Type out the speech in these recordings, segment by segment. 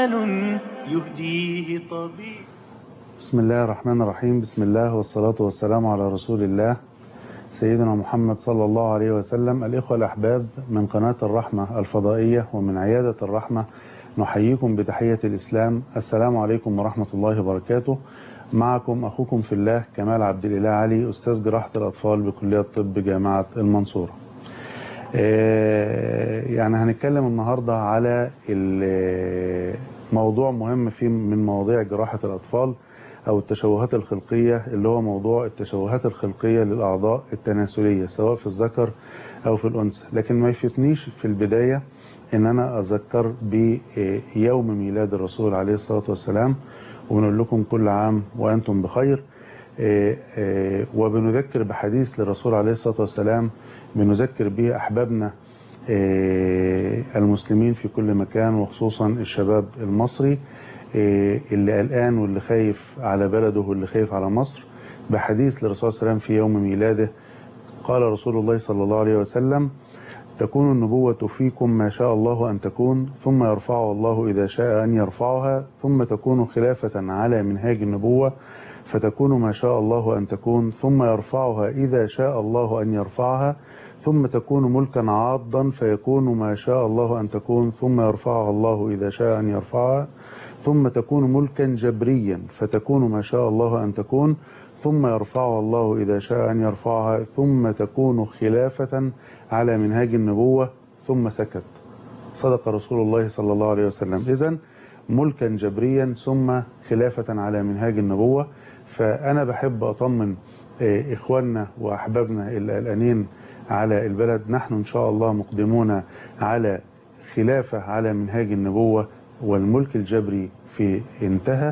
قرآن يهديه طبيب بسم الله الرحمن الرحيم بسم الله والصلاة والسلام على رسول الله سيدنا محمد صلى الله عليه وسلم الإخوة الأحباب من قناة الرحمة الفضائية ومن عيادة الرحمة نحييكم بتحية الإسلام السلام عليكم ورحمة الله وبركاته معكم أخوكم في الله كمال عبد الإله علي أستاذ جراحة الأطفال بكلية طب جامعة المنصورة يعني هنتكلم النهاردة على موضوع مهم في من مواضيع جراحة الأطفال أو التشوهات الخلقية اللي هو موضوع التشوهات الخلقية للأعضاء التناسلية سواء في الذكر أو في الأنثى لكن ما يفوتنيش في البداية إن أنا أذكر بيوم ميلاد الرسول عليه الصلاة والسلام ونقول لكم كل عام وأنتم بخير وبنذكر بحديث للرسول عليه الصلاة والسلام بنذكر به أحبابنا المسلمين في كل مكان وخصوصا الشباب المصري اللي قلقان واللي خايف على بلده واللي خايف على مصر بحديث للرسول صلى الله عليه وسلم في يوم ميلاده قال رسول الله صلى الله عليه وسلم تكون النبوة فيكم ما شاء الله أن تكون ثم يرفعها الله إذا شاء أن يرفعها ثم تكون خلافة على منهاج النبوة فتكون ما شاء الله أن تكون ثم يرفعها إذا شاء الله أن يرفعها ثم تكون ملكا عاضا فيكون ما شاء الله أن تكون ثم يرفعها الله إذا شاء أن يرفعها ثم تكون ملكا جبريا فتكون ما شاء الله أن تكون ثم يرفعها الله إذا شاء أن يرفعها ثم تكون خلافة على منهاج النبوة ثم سكت صدق رسول الله صلى الله عليه وسلم إذا ملكا جبريا ثم خلافة على منهاج النبوة فأنا بحب أطمن إخواننا وأحبابنا القلقانين على البلد نحن إن شاء الله مقدمون على خلافة على منهاج النبوة والملك الجبري في انتهى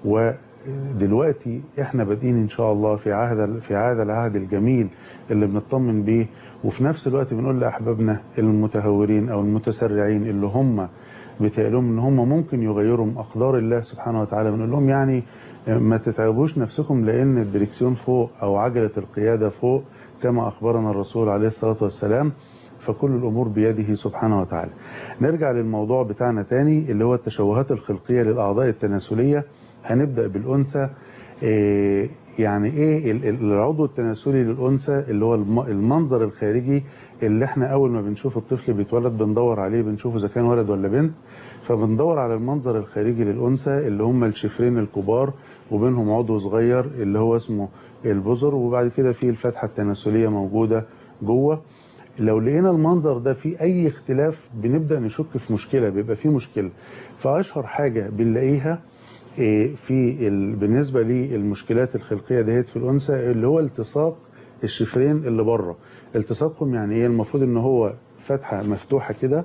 ودلوقتي احنا بادئين ان شاء الله في عهد في هذا العهد الجميل اللي بنطمن بيه وفي نفس الوقت بنقول لاحبابنا المتهورين او المتسرعين اللي هم بتقلهم ان هم ممكن يغيروا اقدار الله سبحانه وتعالى بنقول لهم يعني ما تتعبوش نفسكم لان الدريكسيون فوق او عجله القياده فوق كما اخبرنا الرسول عليه الصلاه والسلام فكل الأمور بيده سبحانه وتعالى نرجع للموضوع بتاعنا تاني اللي هو التشوهات الخلقية للأعضاء التناسلية هنبدأ بالأنثى إيه يعني ايه العضو التناسلي للأنثى اللي هو المنظر الخارجي اللي احنا أول ما بنشوف الطفل بيتولد بندور عليه بنشوفه إذا كان ولد ولا بنت فبندور على المنظر الخارجي للأنثى اللي هم الشفرين الكبار وبينهم عضو صغير اللي هو اسمه البذر وبعد كده في الفتحة التناسلية موجودة جوه لو لقينا المنظر ده فيه اي اختلاف بنبدا نشك في مشكله بيبقى فيه مشكله فاشهر حاجه بنلاقيها في بالنسبه للمشكلات الخلقيه ديت في الانثى اللي هو التصاق الشفرين اللي بره التصاقهم يعني ايه المفروض ان هو فتحه مفتوحه كده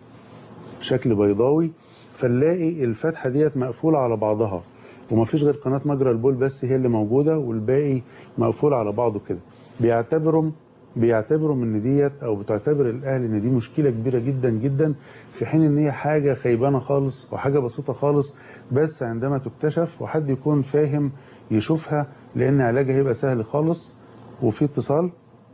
شكل بيضاوي فنلاقي الفتحه ديت مقفوله على بعضها ومفيش غير قناه مجرى البول بس هي اللي موجوده والباقي مقفول على بعضه كده بيعتبروا بيعتبروا ان ديت او بتعتبر الاهل ان دي مشكله كبيره جدا جدا في حين ان هي حاجه خيبانه خالص وحاجه بسيطه خالص بس عندما تكتشف وحد يكون فاهم يشوفها لان علاجها هيبقى سهل خالص وفي اتصال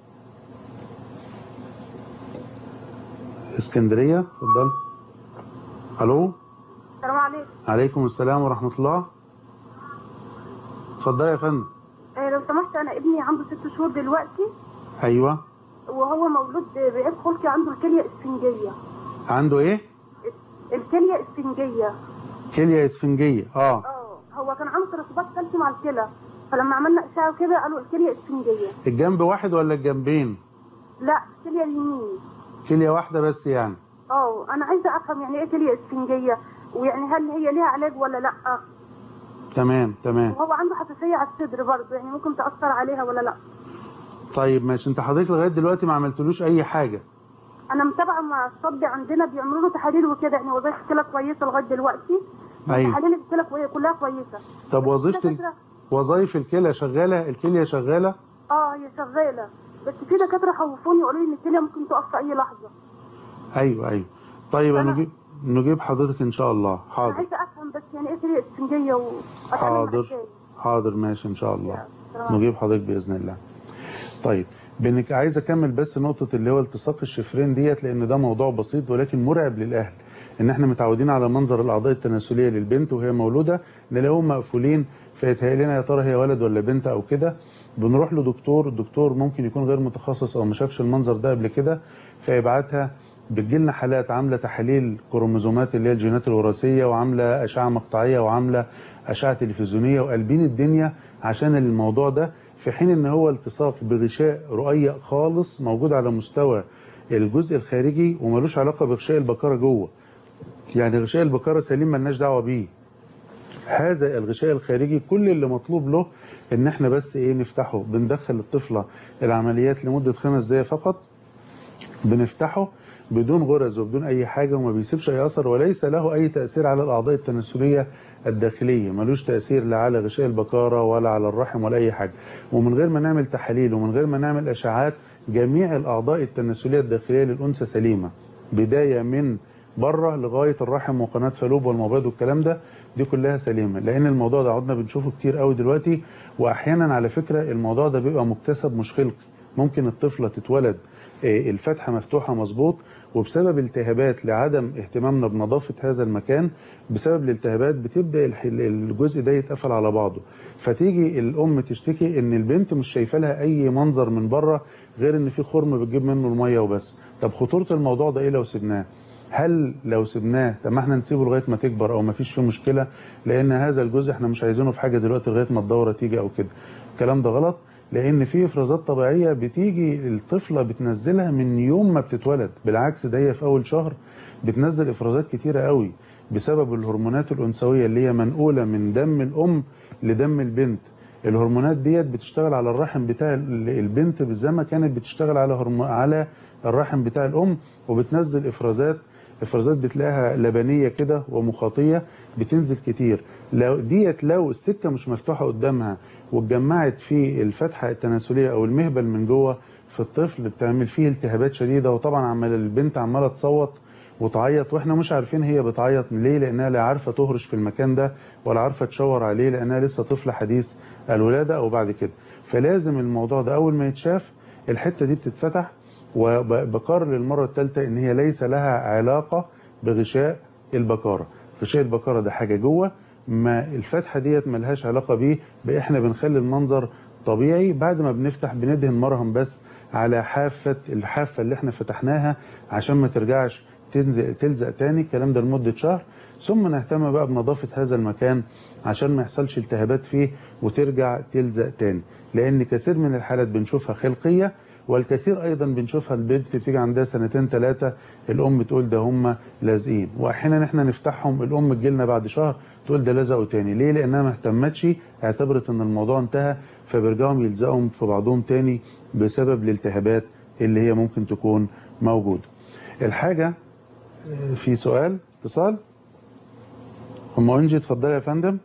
اسكندريه اتفضل الو السلام عليكم عليكم السلام ورحمه الله اتفضل يا فندم آه، لو سمحت انا ابني عنده ست شهور دلوقتي ايوه وهو مولود بعيب خلقي عنده الكليه اسفنجيه عنده ايه الكليه اسفنجيه كليه اسفنجيه اه اه هو كان عنده ترسبات كالسيوم على الكلى فلما عملنا اشعه وكده قالوا الكليه اسفنجيه الجنب واحد ولا الجنبين لا الكليه اليمين كليه واحده بس يعني اه انا عايزه افهم يعني ايه كليه اسفنجيه ويعني هل هي ليها علاج ولا لا تمام تمام وهو عنده حساسيه على الصدر برضه يعني ممكن تاثر عليها ولا لا طيب ماشي انت حضرتك لغايه دلوقتي ما عملتلوش اي حاجه انا متابعه مع الطب عندنا بيعملوا له تحاليل وكده يعني وظائف الكلى كويسه لغايه دلوقتي أيوة. تحاليل الكلى كوي- كلها كويسه طب وظيفه ال... دكاترة- وظائف الكلى شغاله الكليه شغاله اه هي شغاله بس في دكاتره خوفوني وقالوا لي ان الكليه ممكن تقف في اي لحظه ايوه ايوه طيب أنا- نجيب نجيب حضرتك ان شاء الله انا حاضر عايزه افهم بس يعني ايه كليه اسفنجيه و حاضر حاضر ماشي ان شاء الله السلام نجيب حضرتك باذن الله طيب بنك عايز اكمل بس نقطه اللي هو التصاق الشفرين ديت لان ده موضوع بسيط ولكن مرعب للاهل ان احنا متعودين على منظر الاعضاء التناسليه للبنت وهي مولوده نلاقيهم مقفولين فيتهيأ لنا يا ترى هي ولد ولا بنت او كده بنروح لدكتور الدكتور ممكن يكون غير متخصص او ما شافش المنظر ده قبل كده فيبعتها بتجيلنا حالات عامله تحاليل كروموزومات اللي هي الجينات الوراثيه وعامله اشعه مقطعيه وعامله اشعه تلفزيونيه وقلبين الدنيا عشان الموضوع ده في حين ان هو التصاق بغشاء رقيق خالص موجود على مستوى الجزء الخارجي وملوش علاقه بغشاء البكاره جوه يعني غشاء البكاره سليم ملناش دعوه بيه هذا الغشاء الخارجي كل اللي مطلوب له ان احنا بس ايه نفتحه بندخل الطفله العمليات لمده خمس دقائق فقط بنفتحه بدون غرز وبدون اي حاجه وما بيسيبش اي اثر وليس له اي تاثير على الاعضاء التناسليه الداخليه ملوش تاثير لا على غشاء البكاره ولا على الرحم ولا اي حاجه ومن غير ما نعمل تحاليل ومن غير ما نعمل اشعاعات جميع الاعضاء التناسليه الداخليه للانثى سليمه بدايه من بره لغايه الرحم وقناه فالوب والمبيض والكلام ده دي كلها سليمه لان الموضوع ده عدنا بنشوفه كتير قوي دلوقتي واحيانا على فكره الموضوع ده بيبقى مكتسب مش خلقي ممكن الطفله تتولد آه، الفتحه مفتوحه مظبوط وبسبب التهابات لعدم اهتمامنا بنظافه هذا المكان بسبب الالتهابات بتبدا الح- الجزء ده يتقفل على بعضه فتيجي الام تشتكي ان البنت مش شايفه لها اي منظر من بره غير ان في خرم بتجيب منه الميه وبس طب خطوره الموضوع ده ايه لو سبناه هل لو سبناه طب ما احنا نسيبه لغايه ما تكبر او ما فيش فيه مشكله لان هذا الجزء احنا مش عايزينه في حاجه دلوقتي لغايه ما الدوره تيجي او كده الكلام ده غلط لان في افرازات طبيعيه بتيجي الطفله بتنزلها من يوم ما بتتولد بالعكس ده هي في اول شهر بتنزل افرازات كتيره قوي بسبب الهرمونات الانثويه اللي هي منقوله من دم الام لدم البنت الهرمونات ديت بتشتغل على الرحم بتاع ال- البنت زي ما كانت بتشتغل على هرم... على الرحم بتاع الام وبتنزل افرازات افرازات بتلاقيها لبنيه كده ومخاطيه بتنزل كتير لو ديت لو السكه مش مفتوحه قدامها واتجمعت في الفتحه التناسليه او المهبل من جوه في الطفل بتعمل فيه التهابات شديده وطبعا عمال البنت عماله تصوت وتعيط واحنا مش عارفين هي بتعيط ليه لانها لا عارفه تهرش في المكان ده ولا عارفه تشاور عليه لانها لسه طفله حديث الولاده او بعد كده فلازم الموضوع ده اول ما يتشاف الحته دي بتتفتح وبقرر للمره الثالثه ان هي ليس لها علاقه بغشاء البكاره غشاء البكاره ده حاجه جوه ما الفتحه ديت ملهاش علاقه بيه بقى احنا بنخلي المنظر طبيعي بعد ما بنفتح بندهن مرهم بس على حافه الحافه اللي احنا فتحناها عشان ما ترجعش تنزل تلزق تاني الكلام ده لمده شهر ثم نهتم بقى بنظافه هذا المكان عشان ما يحصلش التهابات فيه وترجع تلزق تاني لان كثير من الحالات بنشوفها خلقيه والكثير ايضا بنشوفها البنت بتيجي عندها سنتين ثلاثه الام تقول ده هم لازقين واحيانا احنا نفتحهم الام تجيلنا بعد شهر تقول ده لزقوا تاني ليه لانها ما اهتمتش اعتبرت ان الموضوع انتهى فبيرجعوا يلزقهم في بعضهم تاني بسبب الالتهابات اللي هي ممكن تكون موجوده الحاجه آه، في سؤال اتصال ام انجي اتفضلي يا فندم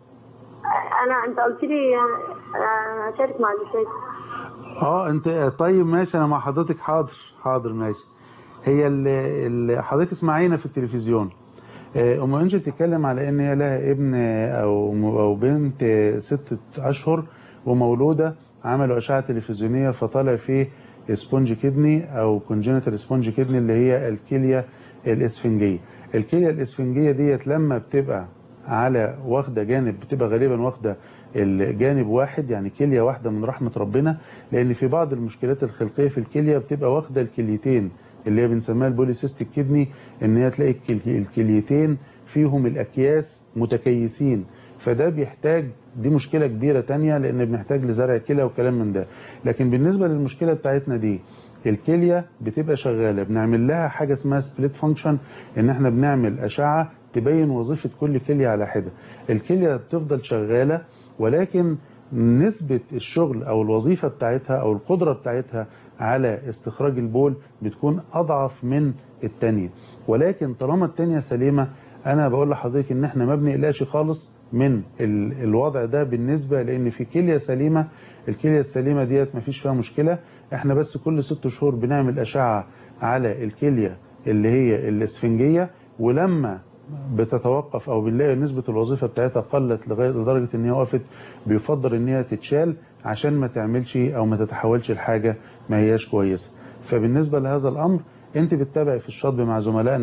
انا انت قلت لي آه، اشارك مع الاستاذ اه انت طيب ماشي انا مع حضرتك حاضر حاضر ماشي هي اللي حضرتك اسمعينا في التلفزيون آه، ام انجي بتتكلم على ان هي لها ابن او او بنت آه، ست اشهر ومولوده عملوا اشعه تلفزيونيه فطلع فيه سبونج كدني او كونجنتال سبونج كدني اللي هي الكليه الاسفنجيه الكليه الاسفنجيه ديت لما بتبقى على واخده جانب بتبقى غالبا واخده الجانب واحد يعني كليه واحده من رحمه ربنا لان في بعض المشكلات الخلقيه في الكليه بتبقى واخده الكليتين اللي هي بنسميها البوليسيستيك كدني ان هي تلاقي الكلي- الكليتين فيهم الاكياس متكيسين فده بيحتاج دي مشكله كبيره تانية لان بنحتاج لزرع كلى وكلام من ده لكن بالنسبه للمشكله بتاعتنا دي الكليه بتبقى شغاله بنعمل لها حاجه اسمها سبليت فانكشن ان احنا بنعمل اشعه تبين وظيفه كل كليه على حده الكليه بتفضل شغاله ولكن نسبة الشغل أو الوظيفة بتاعتها أو القدرة بتاعتها على استخراج البول بتكون أضعف من التانية ولكن طالما التانية سليمة أنا بقول لحضرتك إن إحنا ما بنقلقش خالص من ال- الوضع ده بالنسبة لأن في كلية سليمة الكلية السليمة ديت مفيش فيها مشكلة إحنا بس كل ست شهور بنعمل أشعة على الكلية اللي هي الإسفنجية ولما بتتوقف او بنلاقي نسبه الوظيفه بتاعتها قلت لغايه لدرجه ان هي وقفت بيفضل ان هي تتشال عشان ما تعملش او ما تتحولش لحاجه ما هياش كويسه فبالنسبه لهذا الامر انت بتتابعي في الشطب مع زملائنا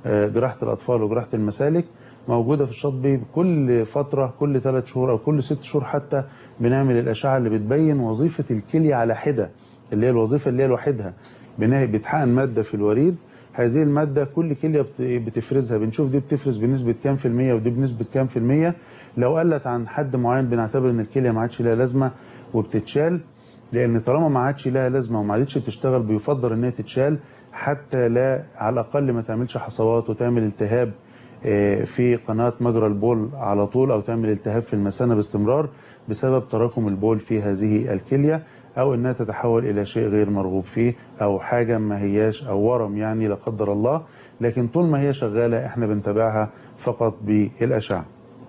آه، جراحه الاطفال وجراحه المسالك موجوده في الشاطبي كل فتره كل ثلاث شهور او كل ست شهور حتى بنعمل الاشعه اللي بتبين وظيفه الكليه على حده اللي هي الوظيفه اللي هي لوحدها بناء بيتحقن ماده في الوريد هذه الماده كل كليه بت- بتفرزها بنشوف دي بتفرز بنسبه كام في الميه ودي بنسبه كام في الميه لو قلت عن حد معين بنعتبر ان الكليه ما عادش لها لازمه وبتتشال لان طالما ما عادش لها لازمه وما عادتش تشتغل بيفضل ان هي تتشال حتى لا على الاقل ما تعملش حصوات وتعمل التهاب آه، في قناه مجرى البول على طول او تعمل التهاب في المثانه باستمرار بسبب تراكم البول في هذه الكليه او انها تتحول الى شيء غير مرغوب فيه او حاجه ما هياش او ورم يعني لا قدر الله لكن طول ما هي شغاله احنا بنتابعها فقط بالاشعه.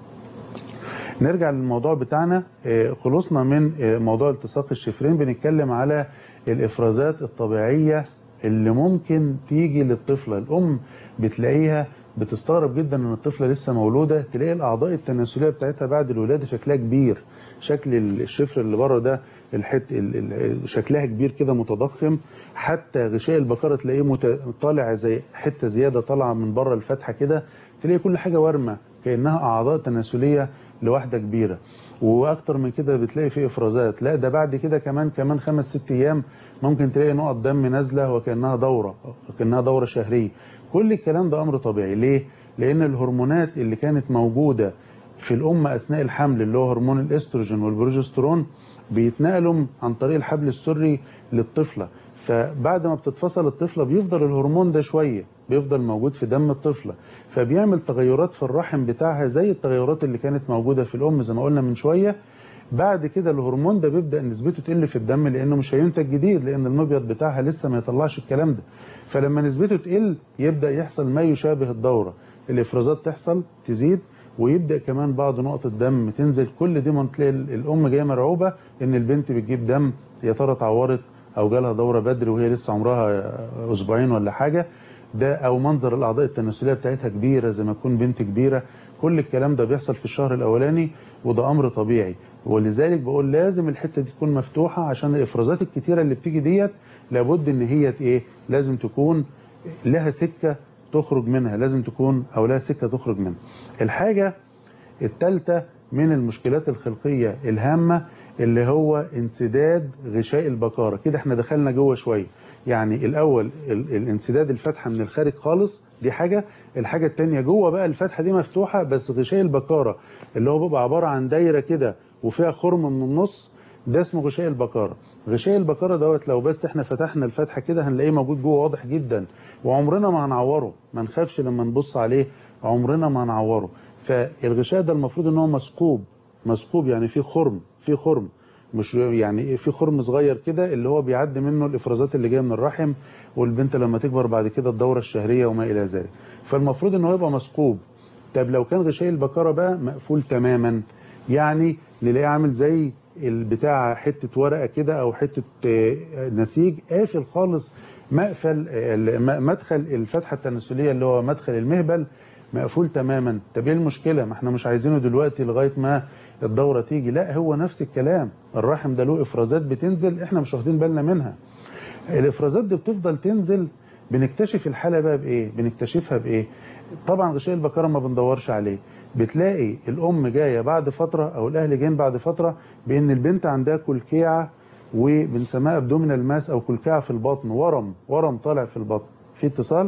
نرجع للموضوع بتاعنا آه، خلصنا من آه، موضوع التصاق الشفرين بنتكلم على الافرازات الطبيعيه اللي ممكن تيجي للطفله الام بتلاقيها بتستغرب جدا ان الطفله لسه مولوده تلاقي الاعضاء التناسليه بتاعتها بعد الولاده شكلها كبير شكل الشفر اللي بره ده الحت ال- ال- شكلها كبير كده متضخم حتى غشاء البكاره تلاقيه مت- طالع زي حته زياده طالعه من بره الفتحه كده تلاقي كل حاجه وارمه كانها اعضاء تناسليه لواحده كبيره واكتر من كده بتلاقي فيه افرازات لا ده بعد كده كمان كمان خمس ست ايام ممكن تلاقي نقط دم نازله وكانها دوره وكانها دوره شهريه كل الكلام ده امر طبيعي ليه لان الهرمونات اللي كانت موجوده في الام اثناء الحمل اللي هو هرمون الاستروجين والبروجسترون بيتنقلوا عن طريق الحبل السري للطفله فبعد ما بتتفصل الطفله بيفضل الهرمون ده شويه بيفضل موجود في دم الطفله فبيعمل تغيرات في الرحم بتاعها زي التغيرات اللي كانت موجوده في الام زي ما قلنا من شويه بعد كده الهرمون ده بيبدا نسبته تقل في الدم لانه مش هينتج جديد لان المبيض بتاعها لسه ما يطلعش الكلام ده فلما نسبته تقل يبدا يحصل ما يشابه الدوره الافرازات تحصل تزيد ويبدا كمان بعض نقط الدم تنزل كل دي ما تلاقي الام جايه مرعوبه ان البنت بتجيب دم يا ترى اتعورت او جالها دوره بدري وهي لسه عمرها اسبوعين ولا حاجه ده او منظر الاعضاء التناسليه بتاعتها كبيره زي ما تكون بنت كبيره كل الكلام ده بيحصل في الشهر الاولاني وده امر طبيعي ولذلك بقول لازم الحته دي تكون مفتوحه عشان الافرازات الكتيره اللي بتيجي ديت لابد ان هي ايه لازم تكون لها سكه تخرج منها لازم تكون او لها سكه تخرج منها الحاجه الثالثه من المشكلات الخلقيه الهامه اللي هو انسداد غشاء البكاره كده احنا دخلنا جوه شويه يعني الاول ال- الانسداد الفتحه من الخارج خالص دي حاجه الحاجه الثانيه جوه بقى الفتحه دي مفتوحه بس غشاء البكاره اللي هو بيبقى عباره عن دايره كده وفيها خرم من النص ده اسمه غشاء البكاره غشاء البكاره دوت لو بس احنا فتحنا الفتحه كده هنلاقيه موجود جوه واضح جدا وعمرنا ما هنعوره ما نخافش لما نبص عليه عمرنا ما هنعوره فالغشاء ده المفروض ان هو مثقوب مثقوب يعني فيه خرم فيه خرم مش يعني في خرم صغير كده اللي هو بيعدي منه الافرازات اللي جايه من الرحم والبنت لما تكبر بعد كده الدوره الشهريه وما الى ذلك فالمفروض ان هو يبقى مثقوب طب لو كان غشاء البكاره بقى مقفول تماما يعني نلاقيه عامل زي البتاع حته ورقه كده او حته آه، نسيج قافل خالص مقفل آه، م- مدخل الفتحه التناسليه اللي هو مدخل المهبل مقفول تماما طب ايه المشكله ما احنا مش عايزينه دلوقتي لغايه ما الدوره تيجي لا هو نفس الكلام الرحم ده له افرازات بتنزل احنا مش واخدين بالنا منها الافرازات دي بتفضل تنزل بنكتشف الحاله بقى بايه بنكتشفها بايه طبعا غشاء البكاره ما بندورش عليه بتلاقي الام جايه بعد فتره او الاهل جايين بعد فتره بان البنت عندها كلكيعه وبنسميها ابدومينال ماس او كلكيعه في البطن ورم ورم طالع في البطن في اتصال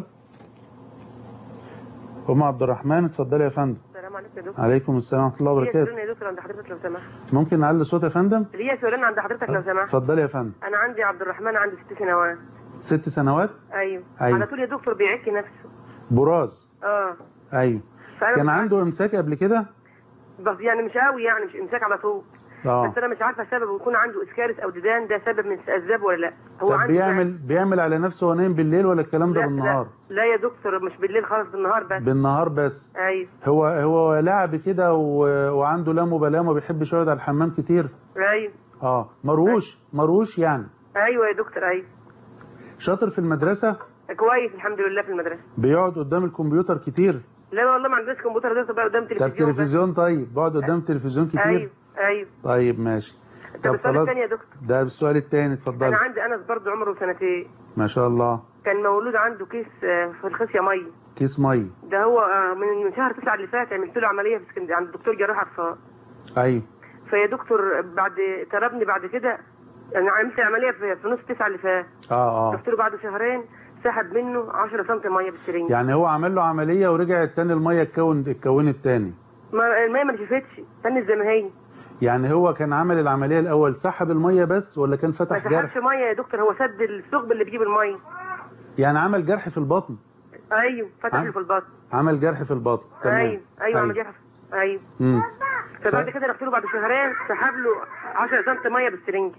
ام عبد الرحمن اتفضلي يا فندم السلام عليكم يا دكتور عليكم السلام ورحمه الله ليا وبركاته سؤالين يا دكتور عند حضرتك لو سمحت ممكن نعلي الصوت يا فندم ليا سؤالين عند حضرتك لو سمحت اتفضلي يا فندم انا عندي عبد الرحمن عندي ست سنوات ست سنوات ايوه أيوة. على طول يا دكتور بيعك نفسه براز اه ايوه فأنا كان مش عنده امساك قبل كده بس يعني مش قوي يعني مش امساك على طول اه بس انا مش عارفه سبب يكون عنده اسكارس او ديدان ده سبب من اسباب ولا لا هو طب عنده بيعمل بيعمل على نفسه وهو نايم بالليل ولا الكلام ده لا, بالنهار لا, لا يا دكتور مش بالليل خالص بالنهار بس بالنهار بس ايوه هو هو لعب كده و... وعنده لا مبالاه وما بيحبش يقعد على الحمام كتير ايوه اه مروش مروش يعني ايوه يا دكتور ايوه شاطر في المدرسه كويس الحمد لله في المدرسه بيقعد قدام الكمبيوتر كتير لا والله ما عندناش كمبيوتر ده بقى قدام طب تلفزيون بس. تلفزيون طيب بقعد قدام التلفزيون كتير ايوه ايوه طيب ماشي طب السؤال خلاص الثاني يا دكتور ده السؤال الثاني انا اتفضل عندي انس برضه عمره سنتين ما شاء الله كان مولود عنده كيس آه، في الخصيه ميه كيس ميه ده هو آه، من من شهر تسعة اللي فات عملت له عمليه في اسكندريه عند الدكتور جراح اطفال ايوه فيا دكتور بعد طلبني بعد كده انا عملت العمليه في في نص تسعة اللي فات اه اه رحت له بعد شهرين سحب منه 10 سم ميه بالسرنجه يعني هو عمل له عمليه ورجعت تاني الميه اتكون اتكونت تاني ما الميه ما نشفتش تنت زي ما هي يعني هو كان عمل العمليه الاول سحب الميه بس ولا كان ما فتح جرح سحبش ميه يا دكتور هو سد الثقب اللي بيجيب الميه يعني عمل جرح في البطن ايوه فتح عم- له في البطن عمل جرح في البطن تمام ايوه ايوه عمل جرح ايوه مم. فبعد ف- كده رحت له بعد شهرين سحب له 10 سم ميه بالسرنجه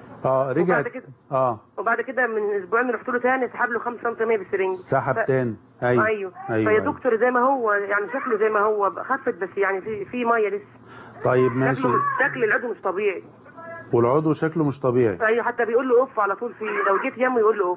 اه رجع وبعد كده اه وبعد كده من اسبوعين رحت له تاني سحب له 5 سم ميه بالسرنجه سحب ف- تاني ايوه ايوه, ايوه, فيا أيوة. دكتور زي ما هو يعني شكله زي ما هو خفت بس يعني في في ميه لسه طيب ماشي شكله شكل العضو مش طبيعي والعضو شكله مش طبيعي ايوه حتى بيقول له اوف على طول فيه لو جيت يمه يقول له اوف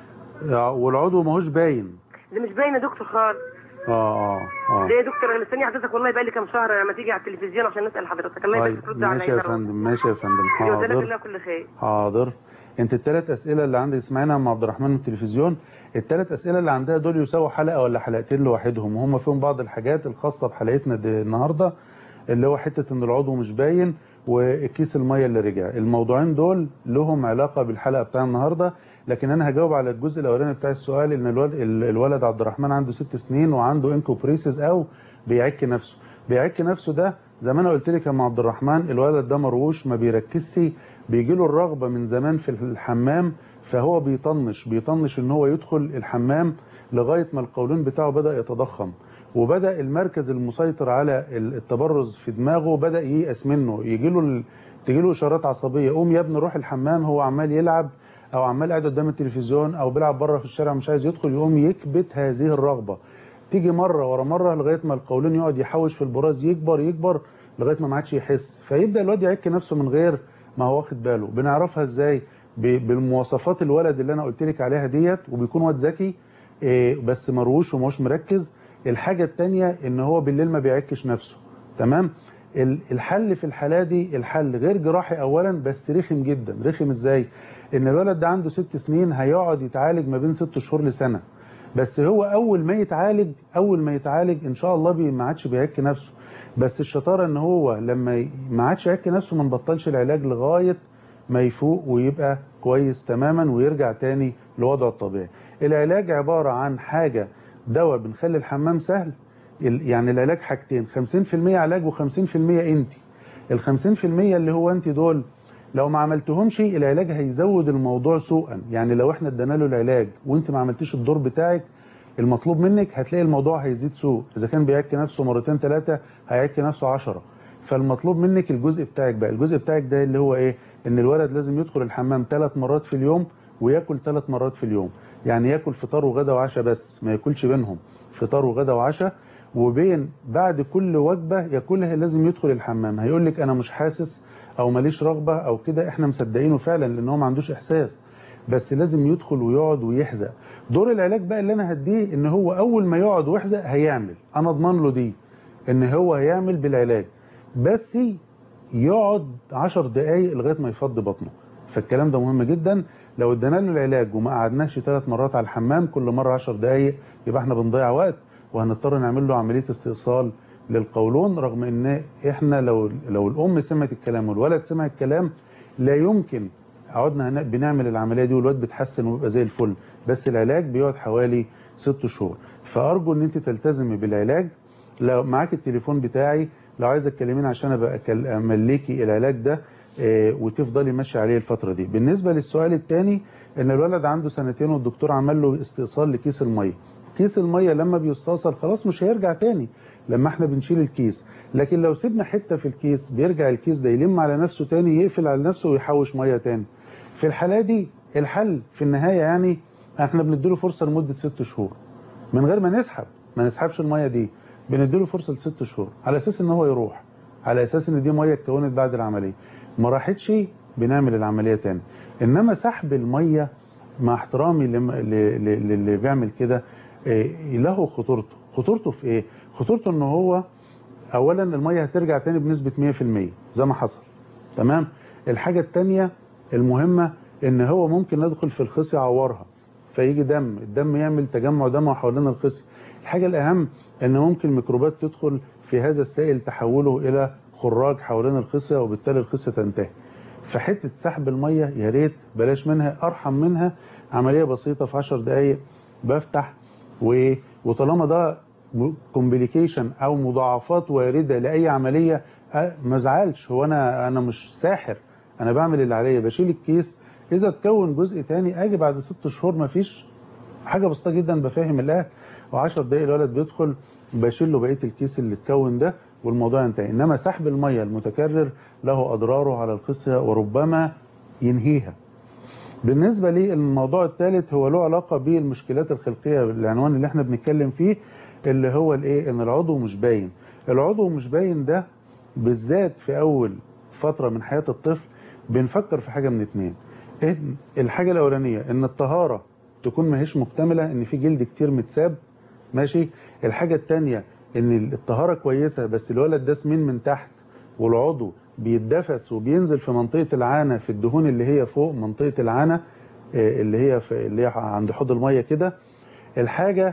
آه، والعضو ماهوش باين ده مش باين يا دكتور خالص اه اه اه ده يا دكتور انا مستني حضرتك والله بقى لي كام شهر لما تيجي على التلفزيون عشان نسال حضرتك الله يبارك طيب فيك ترد عليا ماشي يا يا رب. فندم ماشي يا فندم جزاك حاضر الله كل خير حاضر انت الثلاث اسئله اللي عندك اسمعينها مع عبد الرحمن من التلفزيون الثلاث اسئله اللي عندها دول يساووا حلقه ولا حلقتين لوحدهم وهم فيهم بعض الحاجات الخاصه بحلقتنا دي النهارده اللي هو حته ان العضو مش باين وكيس الميه اللي رجع الموضوعين دول لهم علاقه بالحلقه بتاع النهارده لكن انا هجاوب على الجزء الاولاني بتاع السؤال ان الولد, الولد عبد الرحمن عنده ست سنين وعنده انكوبريسز او بيعك نفسه بيعك نفسه ده زي ما انا قلت لك يا ام عبد الرحمن الولد ده مروش ما بيركزش بيجي له الرغبه من زمان في الحمام فهو بيطنش بيطنش ان هو يدخل الحمام لغايه ما القولون بتاعه بدا يتضخم وبدا المركز المسيطر على التبرز في دماغه بدا ييأس منه يجي له ال... تجي له اشارات عصبيه قوم يا ابني روح الحمام هو عمال يلعب او عمال قاعد قدام التلفزيون او بيلعب بره في الشارع مش عايز يدخل يقوم يكبت هذه الرغبه تيجي مره ورا مره لغايه ما القولون يقعد يحوش في البراز يكبر يكبر لغايه ما ما عادش يحس فيبدا الواد يعك نفسه من غير ما هو واخد باله بنعرفها ازاي ب- بالمواصفات الولد اللي انا قلت لك عليها ديت وبيكون واد ذكي إيه، بس مروش ومش مركز الحاجه الثانيه ان هو بالليل ما بيعكش نفسه تمام ال- الحل في الحاله دي الحل غير جراحي اولا بس رخم جدا رخم ازاي ان الولد ده عنده ست سنين هيقعد يتعالج ما بين ست شهور لسنه بس هو اول ما يتعالج اول ما يتعالج ان شاء الله بي- ما عادش بيعك نفسه بس الشطاره ان هو لما ي- ما عادش يعك نفسه ما نبطلش العلاج لغايه ما يفوق ويبقى كويس تماما ويرجع تاني لوضعه الطبيعي العلاج عباره عن حاجه دواء بنخلي الحمام سهل ال- يعني العلاج حاجتين 50% علاج و50% انت ال 50% اللي هو انت دول لو ما عملتهمش العلاج هيزود الموضوع سوءا يعني لو احنا ادينا له العلاج وانت ما عملتيش الدور بتاعك المطلوب منك هتلاقي الموضوع هيزيد سوء اذا كان بيعك نفسه مرتين ثلاثه هيعك نفسه 10 فالمطلوب منك الجزء بتاعك بقى الجزء بتاعك ده اللي هو ايه ان الولد لازم يدخل الحمام ثلاث مرات في اليوم وياكل ثلاث مرات في اليوم يعني ياكل فطار وغدا وعشاء بس ما ياكلش بينهم فطار وغدا وعشاء وبين بعد كل وجبه ياكلها لازم يدخل الحمام هيقول لك انا مش حاسس او ماليش رغبه او كده احنا مصدقينه فعلا لان هو ما عندوش احساس بس لازم يدخل ويقعد ويحزق دور العلاج بقى اللي انا هديه ان هو اول ما يقعد ويحزق هيعمل انا اضمن له دي ان هو هيعمل بالعلاج بس يقعد 10 دقايق لغايه ما يفضي بطنه فالكلام ده مهم جدا لو ادينا له العلاج وما قعدناش ثلاث مرات على الحمام كل مره 10 دقايق يبقى احنا بنضيع وقت وهنضطر نعمل له عمليه استئصال للقولون رغم ان احنا لو لو الام سمعت الكلام والولد سمع الكلام لا يمكن قعدنا هنا بنعمل العمليه دي والواد بيتحسن ويبقى زي الفل بس العلاج بيقعد حوالي ست شهور فارجو ان انت تلتزمي بالعلاج لو معاك التليفون بتاعي لو عايزه تكلميني عشان ابقى أكل- امليكي العلاج ده آه، وتفضلي ماشيه عليه الفتره دي بالنسبه للسؤال الثاني ان الولد عنده سنتين والدكتور عمل له استئصال لكيس الميه كيس الميه لما بيستأصل خلاص مش هيرجع تاني لما احنا بنشيل الكيس لكن لو سيبنا حته في الكيس بيرجع الكيس ده يلم على نفسه تاني يقفل على نفسه ويحوش ميه تاني في الحاله دي الحل في النهايه يعني احنا بنديله فرصه لمده ست شهور من غير ما نسحب ما نسحبش الميه دي بنديله فرصه لست شهور على اساس ان هو يروح على اساس ان دي ميه اتكونت بعد العمليه ما راحتش بنعمل العمليه تاني انما سحب الميه مع احترامي لم- ل- ل- للي بيعمل كده إيه، له خطورته خطورته في ايه خطورته ان هو اولا الميه هترجع تاني بنسبه 100% زي ما حصل تمام الحاجه الثانيه المهمه ان هو ممكن يدخل في الخص يعورها فيجي دم الدم يعمل تجمع دموي حوالين الخصيه الحاجه الاهم ان ممكن ميكروبات تدخل في هذا السائل تحوله الى خراج حوالين الخصيه وبالتالي الخصيه تنتهي فحته سحب الميه يا ريت بلاش منها ارحم منها عمليه بسيطه في 10 دقائق بفتح و... وطالما ده كومبليكيشن او مضاعفات وارده لاي عمليه أه، ما ازعلش هو انا انا مش ساحر انا بعمل اللي عليا بشيل الكيس اذا اتكون جزء تاني اجي بعد ست شهور ما فيش حاجه بسيطه جدا بفهم الاهل و10 دقايق الولد بيدخل بشيل له بقيه الكيس اللي اتكون ده والموضوع ينتهي انما سحب الميه المتكرر له اضراره على الخصيه وربما ينهيها بالنسبة للموضوع الثالث هو له علاقة بالمشكلات الخلقية العنوان اللي احنا بنتكلم فيه اللي هو الايه ان العضو مش باين العضو مش باين ده بالذات في اول فترة من حياة الطفل بنفكر في حاجة من اتنين إن الحاجة الاولانية ان الطهارة تكون ماهيش مكتملة ان في جلد كتير متساب ماشي الحاجة التانية ان الطهارة كويسة بس الولد ده سمين من تحت والعضو بيتدفس وبينزل في منطقة العانة في الدهون اللي هي فوق منطقة العانة آه، اللي هي في اللي هي عند حوض المية كده الحاجة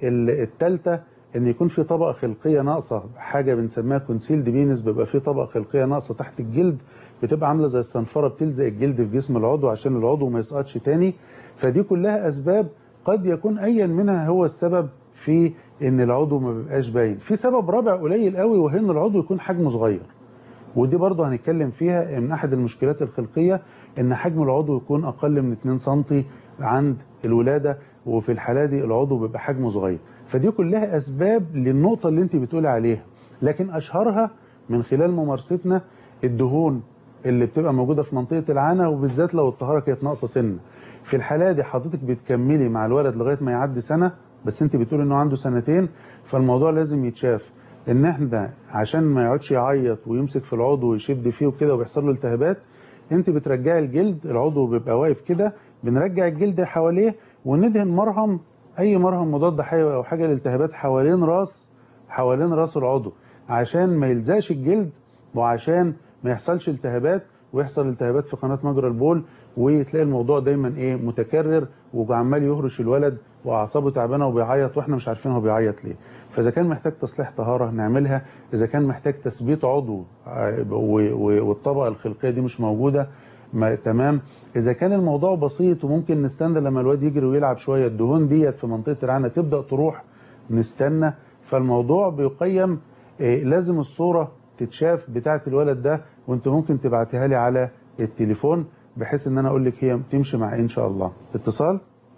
الثالثة ان يكون في طبقة خلقية ناقصة حاجة بنسميها كونسيلد بينس بيبقى في طبقة خلقية ناقصة تحت الجلد بتبقى عاملة زي الصنفرة بتلزق الجلد في جسم العضو عشان العضو ما يسقطش تاني فدي كلها اسباب قد يكون ايا منها هو السبب في ان العضو ما بيبقاش باين في سبب رابع قليل قوي وهي ان العضو يكون حجمه صغير ودي برضه هنتكلم فيها من احد المشكلات الخلقيه ان حجم العضو يكون اقل من 2 سم عند الولاده وفي الحاله دي العضو بيبقى حجمه صغير فدي كلها اسباب للنقطه اللي انت بتقولي عليها لكن اشهرها من خلال ممارستنا الدهون اللي بتبقى موجوده في منطقه العانه وبالذات لو الطهاره كانت ناقصه سنه في الحاله دي حضرتك بتكملي مع الولد لغايه ما يعدي سنه بس انت بتقولي انه عنده سنتين فالموضوع لازم يتشاف ان احنا عشان ما يقعدش يعيط ويمسك في العضو ويشد فيه وكده وبيحصل له التهابات انت بترجعي الجلد العضو بيبقى واقف كده بنرجع الجلد حواليه وندهن مرهم اي مرهم مضاد حيوي او حاجه للالتهابات حوالين راس حوالين راس العضو عشان ما يلزقش الجلد وعشان ما يحصلش التهابات ويحصل التهابات في قناه مجرى البول وتلاقي الموضوع دايما ايه متكرر وعمال يهرش الولد واعصابه تعبانه وبيعيط واحنا مش عارفين هو بيعيط ليه فاذا كان محتاج تصليح طهاره نعملها اذا كان محتاج تثبيت عضو آه، و- و- والطبقه الخلقيه دي مش موجوده ما تمام اذا كان الموضوع بسيط وممكن نستنى لما الواد يجري ويلعب شويه الدهون ديت في منطقه العنه تبدا تروح نستنى فالموضوع بيقيم آه، لازم الصوره تتشاف بتاعه الولد ده وانت ممكن تبعتها لي على التليفون بحيث ان انا اقول لك هي تمشي مع إيه ان شاء الله اتصال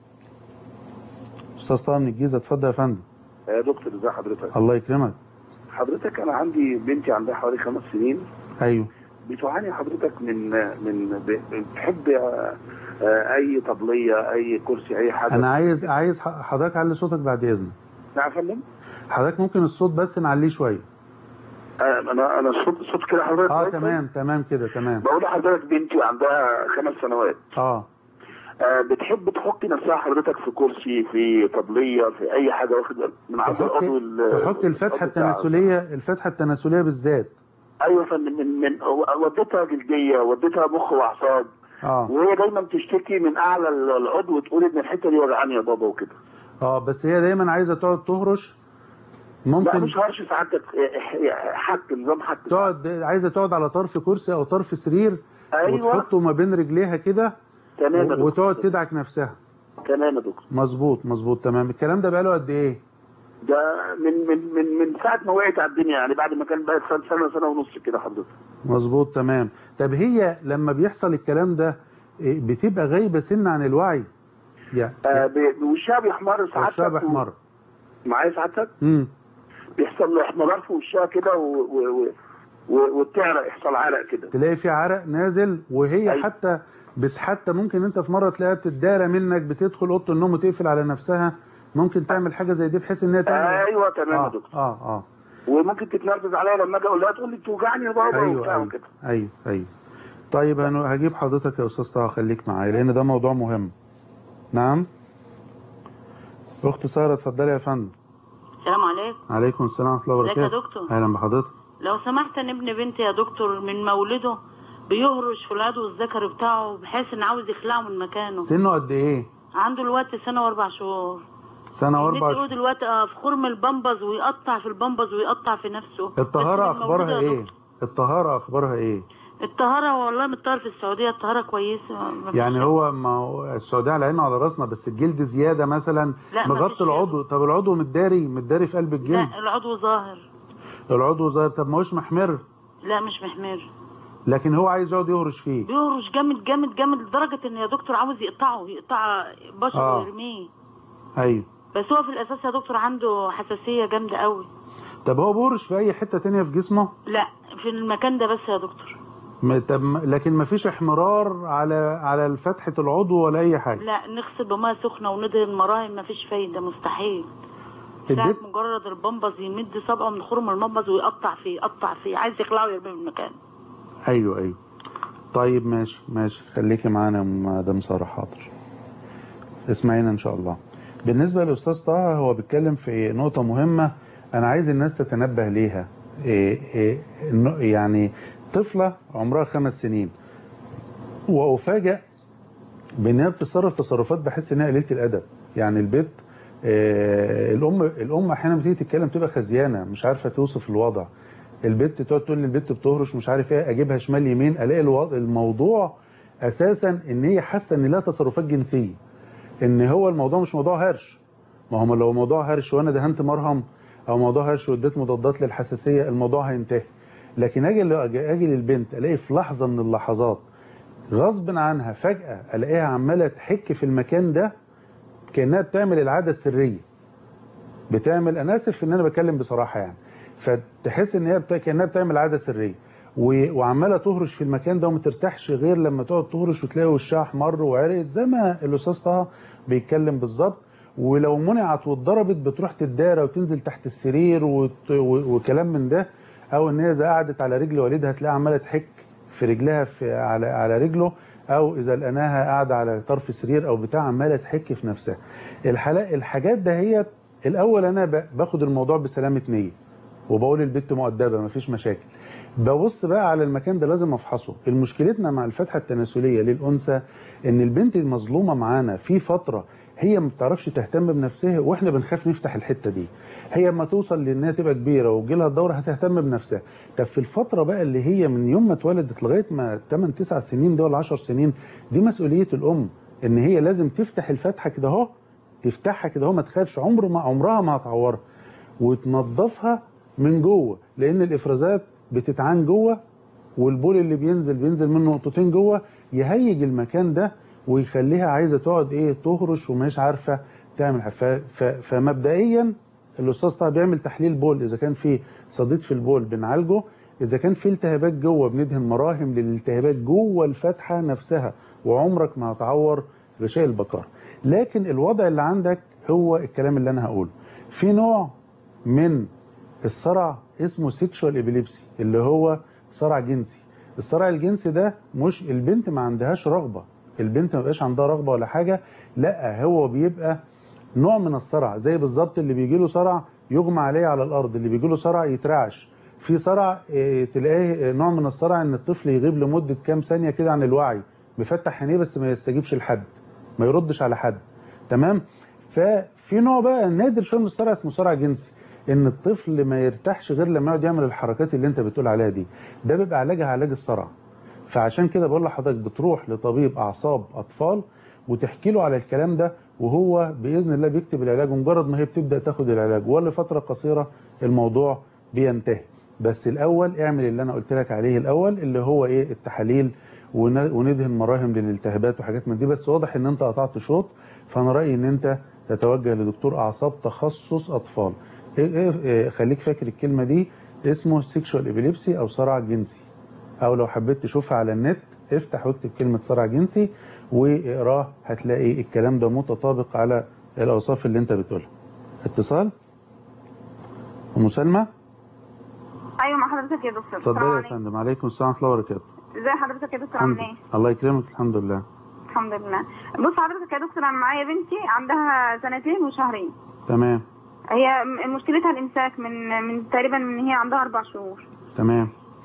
استاذ طه من الجيزه اتفضل يا فندم يا دكتور ازي حضرتك الله يكرمك حضرتك انا عندي بنتي عندها حوالي خمس سنين ايوه بتعاني حضرتك من من ب- بتحب آه، آه، اي طبليه اي كرسي اي حاجه انا عايز عايز ح- حضرتك علي صوتك بعد اذنك نعم يا فندم حضرتك ممكن الصوت بس نعليه شويه آه، انا انا صوت صوت كده حضرتك اه كويس؟ تمام تمام كده تمام بقول لحضرتك بنتي عندها خمس سنوات اه آه، بتحب تحط نفسها حضرتك في كرسي في طبليه في اي حاجه واخد بالك من عند تحك العضو ال- تحك الفتحه العضو بتاعها. التناسليه الفتحه التناسليه بالذات ايوه يا فندم من من وديتها جلديه وديتها مخ واعصاب اه وهي دايما تشتكي من اعلى العضو وتقول ان الحته دي وجعاني يا بابا وكده اه بس هي دايما عايزه تقعد تهرش لا ممكن مش هرش سعادتك حك نظام حك تقعد عايزه تقعد على طرف كرسي او طرف سرير ايوه وتحطه ما بين رجليها كده تمام يا و- دكتور وتقعد تدعك نفسها تمام يا دكتور مظبوط مظبوط تمام الكلام ده بقاله قد ايه ده من من من من ساعه ما وقعت على الدنيا يعني بعد ما كان بقى سنه سنه, سنة ونص كده حضرتك مظبوط تمام طب هي لما بيحصل الكلام ده إيه، بتبقى غايبه سن عن الوعي يعني آه ب- وشها بيحمر ساعات وشها بيحمر معايا سعادتك امم بيحصل له احمرار في وشها كده و... و... و... و... وتعرق يحصل عرق كده تلاقي في عرق نازل وهي أيوة. حتى بت حتى ممكن انت في مره تلاقيها بتتدارى منك بتدخل اوضه النوم وتقفل على نفسها ممكن تعمل حاجه زي دي بحيث ان هي تعمل ايوه تمام يا اه دكتور اه اه وممكن تتنرفز عليا لما اجي اقول لها تقول لي بتوجعني يا بابا ايوه وبتاع ايوه وكده ايوه ايوه طيب انا هجيب حضرتك يا استاذ طه خليك معايا لان ده موضوع مهم نعم اخت ساره اتفضلي يا فندم السلام عليكم عليكم السلام ورحمه الله ازيك يا وبركاته دكتور؟ اهلا بحضرتك لو سمحت انا ابن بنتي يا دكتور من مولده بيهرش في العضو الذكري بتاعه بحيث ان عاوز يخلعه من مكانه سنه قد ايه عنده الوقت سنة واربع شهور سنه واربع نديه شهور دلوقتي اه في خرم البامبز ويقطع في البامبز ويقطع في نفسه الطهاره بس من اخبارها مولوده يا ايه دكتور. الطهاره اخبارها ايه الطهارة والله متطهر في السعودية الطهارة كويسة ما فيش يعني شك. هو ما هو السعوديه على عيننا وعلى راسنا بس الجلد زياده مثلا لا، ما مغطي فيش العضو طب العضو متداري متداري في قلب الجلد لا العضو ظاهر العضو ظاهر طب ما هوش محمر لا مش محمر لكن هو عايز يقعد يهرش فيه بيهرش جامد جامد جامد لدرجة ان يا دكتور عاوز يقطعه يقطع بشره آه. ويرميه ايوه بس هو في الاساس يا دكتور عنده حساسية جامدة قوي طب هو بيهرش في اي حته تانية في جسمه لا في المكان ده بس يا دكتور م- طب ما- لكن ما فيش احمرار على على فتحه العضو ولا اي حاجه لا نغسل بميه سخنة وندهن مراهم مفيش فايدة مستحيل ساعة اديت مجرد البمبز يمد صبعه من خرم المبز ويقطع فيه يقطع فيه عايز يخلعه ويرميه من المكان ايوه ايوه طيب ماشي ماشي خليكي معانا يا مدام ساره حاضر اسمعينا ان شاء الله بالنسبه للاستاذ طه هو بيتكلم في نقطه مهمه انا عايز الناس تتنبه ليها إيه إيه إنه يعني طفله عمرها خمس سنين وافاجئ بانها بتتصرف تصرفات بحس انها قليله الادب يعني البيت آه، الام الام احيانا بتيجي تتكلم تبقى خزيانه مش عارفه توصف الوضع البت تقعد تقول لي البت بتهرش مش عارف ايه اجيبها شمال يمين الاقي الوضع الموضوع اساسا ان هي حاسه ان لها تصرفات جنسيه ان هو الموضوع مش موضوع هرش ما هو لو موضوع هرش وانا دهنت مرهم او موضوع هرش واديت مضادات للحساسيه الموضوع هينتهي لكن اجي اجي أجي للبنت الاقي في لحظه من اللحظات غصب عنها فجاه الاقيها عماله تحك في المكان ده كانها بتعمل العاده السريه بتعمل انا اسف ان انا بتكلم بصراحه يعني فتحس ان هي بتا... كانها بتعمل عاده سريه و... وعماله تهرش في المكان ده وما ترتاحش غير لما تقعد تهرش وتلاقي وشها احمر وعرقت زي ما الاستاذ طه بيتكلم بالظبط ولو منعت واتضربت بتروح تتدارى وتنزل تحت السرير وت... و... وكلام من ده او ان هي اذا قعدت على رجل والدها تلاقيها عماله تحك في رجلها في على على رجله او اذا لقيناها قاعده على طرف سرير او بتاع عماله تحك في نفسها الحلا... الحاجات دهيت الاول انا ب... باخد الموضوع بسلامه نيه وبقول البت مؤدبه مفيش مشاكل ببص بقى على المكان ده لازم افحصه المشكلتنا مع الفتحه التناسليه للانثى ان البنت المظلومه معانا في فتره هي ما بتعرفش تهتم بنفسها واحنا بنخاف نفتح الحته دي هي اما توصل لانها تبقى كبيره ويجي لها الدوره هتهتم بنفسها طب في الفتره بقى اللي هي من يوم ما اتولدت لغايه ما 8 9 سنين دول 10 سنين دي مسؤوليه الام ان هي لازم تفتح الفتحه كده اهو تفتحها كده اهو ما تخافش عمر ما عمرها ما هتعورها وتنظفها من جوه لان الافرازات بتتعان جوه والبول اللي بينزل بينزل منه نقطتين جوه يهيج المكان ده ويخليها عايزه تقعد ايه تهرش ومش عارفه تعمل ف... ف... فمبدئيا الاستاذ طه بيعمل تحليل بول اذا كان في صديد في البول بنعالجه اذا كان في التهابات جوه بندهن مراهم للالتهابات جوه الفتحه نفسها وعمرك ما هتعور غشاء البكار لكن الوضع اللي عندك هو الكلام اللي انا هقوله في نوع من الصرع اسمه سيكشوال ابيليبسي اللي هو صرع جنسي الصرع الجنسي ده مش البنت ما عندهاش رغبه البنت ما بقاش عندها رغبه ولا حاجه لا هو بيبقى نوع من الصرع زي بالظبط اللي بيجي له صرع يغمى عليه على الارض اللي بيجي له صرع يترعش في صرع اه تلاقيه نوع من الصرع ان الطفل يغيب لمده كام ثانيه كده عن الوعي بيفتح عينيه بس ما يستجيبش لحد ما يردش على حد تمام ففي نوع بقى نادر شويه من الصرع اسمه صرع جنسي ان الطفل ما يرتاحش غير لما يقعد يعمل الحركات اللي انت بتقول عليها دي ده بيبقى علاجها علاج الصرع فعشان كده بقول لحضرتك بتروح لطبيب اعصاب اطفال وتحكي له على الكلام ده وهو باذن الله بيكتب العلاج ومجرد ما هي بتبدا تاخد العلاج ولفتره قصيره الموضوع بينتهي بس الاول اعمل اللي انا قلت لك عليه الاول اللي هو ايه التحاليل وندهن مراهم للالتهابات وحاجات من دي بس واضح ان انت قطعت شوط فانا رايي ان انت تتوجه لدكتور اعصاب تخصص اطفال إيه إيه إيه خليك فاكر الكلمه دي اسمه سيكشوال ابيليبسي او صرع جنسي او لو حبيت تشوفها على النت افتح واكتب كلمه صرع جنسي واقراه هتلاقي الكلام ده متطابق على الاوصاف اللي انت بتقولها اتصال ام سلمى ايوه مع حضرتك يا دكتور اتفضلي يا فندم عليكم السلام ورحمه الله وبركاته ازي حضرتك يا دكتور عامل ايه الله يكرمك الحمد لله الحمد لله بص حضرتك يا دكتور انا معايا بنتي عندها سنتين وشهرين تمام هي م- مشكلتها الامساك من من تقريبا من هي عندها اربع شهور تمام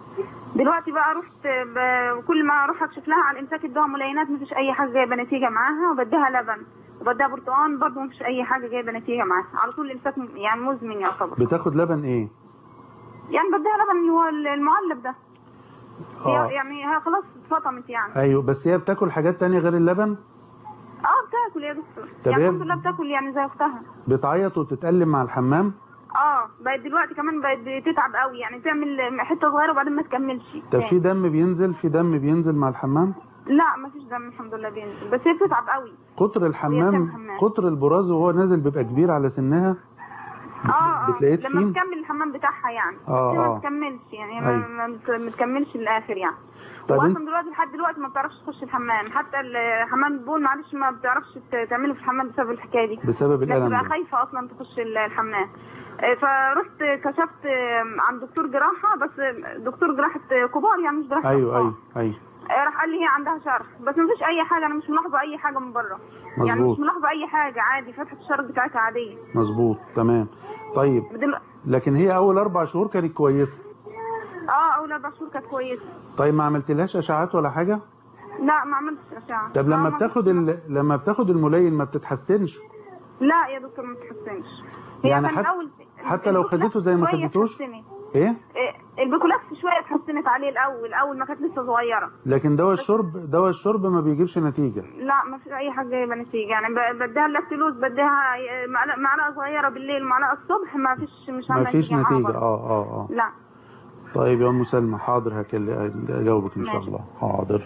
دلوقتي بقى رحت ب... كل ما اروح اكشف لها عن امساك الدواء ملينات مفيش اي حاجه جايبه نتيجه معاها وبديها لبن وبديها برتقال برضه مفيش اي حاجه جايبه نتيجه معاها على طول الامساك م- يعني مزمن يعتبر بتاخد لبن ايه يعني بديها لبن اللي هو المعلب ده هي اه يعني هي خلاص اتفطمت يعني ايوه بس هي بتاكل حاجات تانية غير اللبن اه بتاكل يا دكتور طب يعني هي- الحمد لله بتاكل يعني زي اختها بتعيط وتتألم مع الحمام اه بقت دلوقتي كمان بقت بتتعب قوي يعني تعمل حته صغيره وبعدين ما تكملش طب في دم بينزل في دم بينزل مع الحمام لا ما فيش دم الحمد لله بينزل بس هي بتتعب قوي قطر الحمام كام حمام؟ قطر البراز وهو نازل بيبقى كبير على سنها اه اه بتلاقيه لما تخين؟ تكمل الحمام بتاعها يعني آه، هي آه. ما بتكملش يعني ما, أيوة. ما بت- ما بتكملش الاخر يعني طب واصلا انت دلوقتي لحد دلوقتي ما بتعرفش تخش الحمام حتى الحمام البول معلش ما بتعرفش ت- تعمله في الحمام بسبب الحكايه دي بسبب لا الألم تبقى ده خايفه اصلا تخش ال- الحمام آه، فرحت كشفت آه، عن دكتور جراحه بس دكتور جراحه كبار يعني مش جراحه ايوه أطفال. ايوه ايوه آه، راح قال لي هي عندها شرخ بس ما فيش اي حاجه انا مش ملاحظه اي حاجه من بره يعني مظبوط. مش ملاحظه اي حاجه عادي فتحه الشرخ بتاعتها عاديه مظبوط تمام طيب دل... لكن هي اول اربع شهور كانت كويسه اه اول اربع شهور كانت كويسه طيب ما عملتلهاش اشعاعات ولا حاجه لا ما عملتش اشعه طب آه، لما ما بتاخد فيش- ال... لما بتاخد الملين ما بتتحسنش لا يا دكتور ما بتحسنش هي يعني كان حت- الاول حتى لو البيكولاكس خدته زي ما شوية خدتوش؟ اتحسنت. ايه إيه، البيكولاكس شويه اتحسنت عليه الاول اول ما كانت لسه صغيره لكن دواء الشرب دواء الشرب ما بيجيبش نتيجه لا ما فيش اي حاجه جايبه نتيجه يعني ب- بديها اللاكتلوز بديها آه، معلقه معلقة صغيره بالليل معلقه الصبح ما فيش مش ما عامله فيش معاها نتيجه برضه. اه اه اه لا طيب يا ام سلمى حاضر هكل اجاوبك ان شاء ماشي. الله حاضر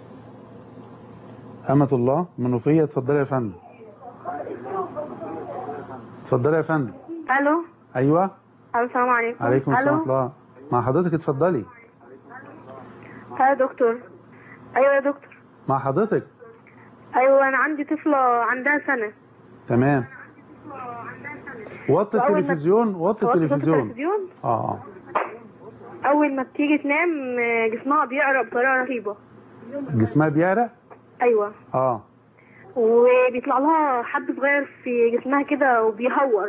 أمة الله منوفية اتفضلي يا فندم اتفضلي يا فندم الو ايوه السلام عليكم عليكم السلام الو ورحمة الله مع حضرتك اتفضلي يا دكتور ايوه يا دكتور مع حضرتك ايوه انا عندي طفله عندها سنه تمام وطي وأول ما- التلفزيون وطي توقف التلفزيون التلفزيون اه اه اول ما بتيجي تنام آه، جسمها بيعرق بطريقه رهيبه جسمها بيعرق ايوه اه وبيطلع لها حب صغير في جسمها كده وبيهور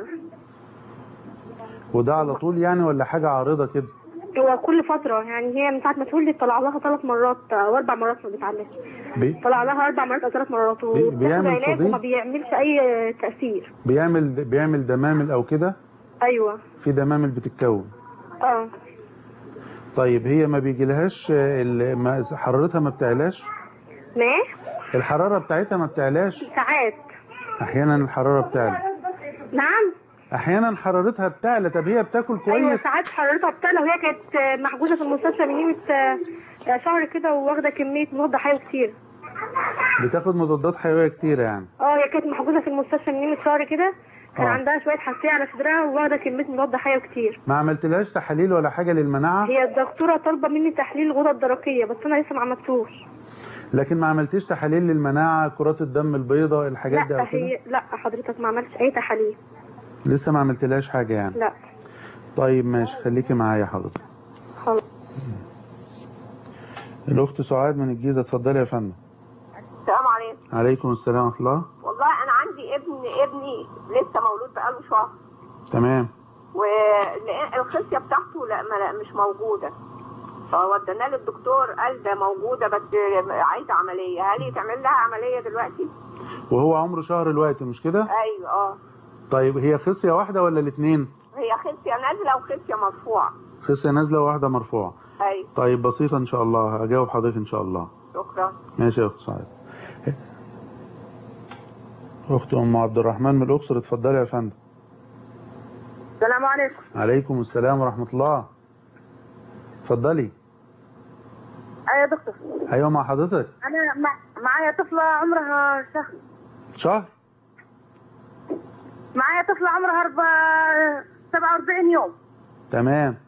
وده على طول يعني ولا حاجة عارضة كده هو كل فتره يعني هي من ساعه ما اتولدت طلع لها ثلاث مرات او اربع مرات ما بيتعلمش بي... طلع لها اربع مرات او ثلاث مرات وبتاخد بيعمل علاج صديد؟ وما بيعملش اي تاثير بيعمل بيعمل دمامل او كده ايوه في دمامل بتتكون اه طيب هي ما بيجيلهاش آه، ال- ما- حرارتها ما بتعلاش ما الحرارة بتاعتها ما بتعلاش ساعات احيانا الحرارة بتعلى نعم احيانا حرارتها بتعلى طب هي بتاكل ايوه كويس ساعات حرارتها بتعلى وهي كانت آه، محجوزه في المستشفى من قيمه آه، آه، شهر كده وواخده كميه مضاد حيوي كتير بتاخد مضادات حيوية كتيرة يعني اه هي كانت محجوزه في المستشفى من قيمه شهر كده كان آه. عندها شويه حساسيه على صدرها وواخده كميه مضاد حيوي كتير ما عملتلهاش تحاليل ولا حاجة للمناعة هي الدكتوره طالبه مني تحليل الغده الدرقيه بس انا لسه ما عملتوش لكن ما عملتيش تحاليل للمناعة كرات الدم البيضاء الحاجات دي لا او كده هي لا حضرتك ما عملتش اي تحاليل لسه ما عملتلهاش حاجة يعني لا طيب ماشي خليكي معايا حضرتك خلاص الأخت سعاد من الجيزة اتفضلي يا فندم السلام عليكم عليكم السلام ورحمة الله والله انا عندي ابن ابني لسه مولود بقاله شهر تمام والخصيه بتاعته لا, ما لا مش موجوده فوديناه للدكتور قال ده موجوده بس عايزه عمليه هل يتعمل لها عمليه دلوقتي؟ وهو عمره شهر الوقت مش كده ايوه اه طيب هي خصية واحدة ولا الاثنين هي خصيه نازله وخصيه مرفوعه خصية نازلة وواحدة مرفوعة ايوه طيب بسيطة ان شاء الله هجاوب حضرتك ان شاء الله شكرا ماشي يا اخت سعاد اخت ام عبد الرحمن من الاقصر اتفضلي يا فندم السلام عليكم عليكم السلام ورحمة الله اتفضلي ايوه يا دكتور ايوه مع حضرتك انا مع... معايا طفله عمرها شهر شهر معايا طفله عمرها أربع... 47 يوم تمام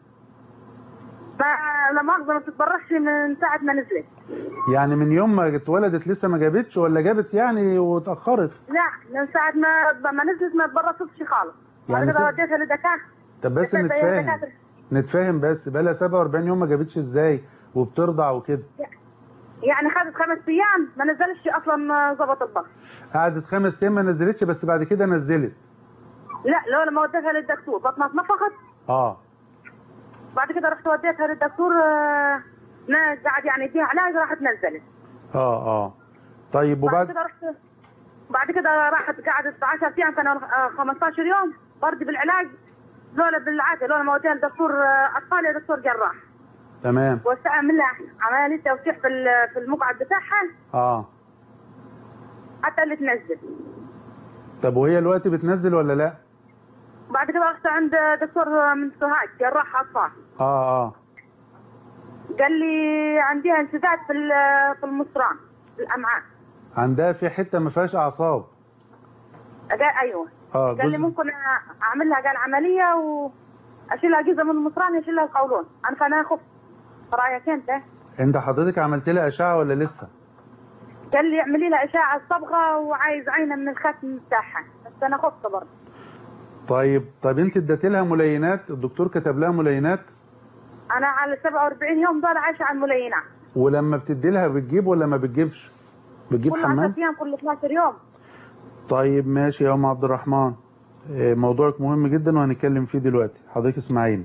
فلا مؤاخذه ما بتتبرش من ساعه ما نزلت يعني من يوم ما اتولدت لسه ما جابتش ولا جابت يعني واتأخرت لا من ساعه ما ما نزلت ما تبرصتش خالص يعني يعني كده ست- وديتها لدكاتره طب بس دكاترة- نتفاهم دكاترة. نتفاهم بس بقالها 47 يوم ما جابتش ازاي وبترضع وكده يعني خدت خمس ايام ما نزلش اصلا ظبط الضغط قعدت خمس ايام ما نزلتش بس بعد كده نزلت لا لو لما وديتها للدكتور بطنها اتنفخت اه بعد كده رحت وديتها للدكتور آه، نا- قعد يعني يديها علاج راحت نزلت اه اه طيب بعد وبعد كده رحت بعد كده راحت قعدت 10 ايام كانوا آه، 15 يوم برضه بالعلاج لولا بالعاده لولا ما وديها لدكتور آه، اطفال يا دكتور جراح تمام واستعمل لها عمليه توسيع في ال- في المقعد بتاعها اه حتى اللي تنزل طب وهي الوقت بتنزل ولا لا بعد كده رحت عند دكتور من سوهاج جراح اطفال اه اه قال لي عندها انسداد في ال- في المصران في الامعاء عندها في حته ما فيهاش اعصاب قال ايوه اه قال لي جزء ممكن اعمل لها قال عمليه واشيلها جزء من المصران يشيلها القولون انا فانا خفت رايك انت انت حضرتك عملت لها اشعه ولا لسه قال لي اعملي لها اشعه صبغه وعايز عينه من الختم بتاعها بس انا خفت برضه طيب طب انت اديت لها ملينات الدكتور كتب لها ملينات انا على 47 يوم دول عايشه على الملينات ولما بتدي لها بتجيب ولا ما بتجيبش بتجيب كل حمام 10 ايام كل 12 يوم طيب ماشي يا ام عبد الرحمن آه، موضوعك مهم جدا وهنتكلم فيه دلوقتي حضرتك اسمعيني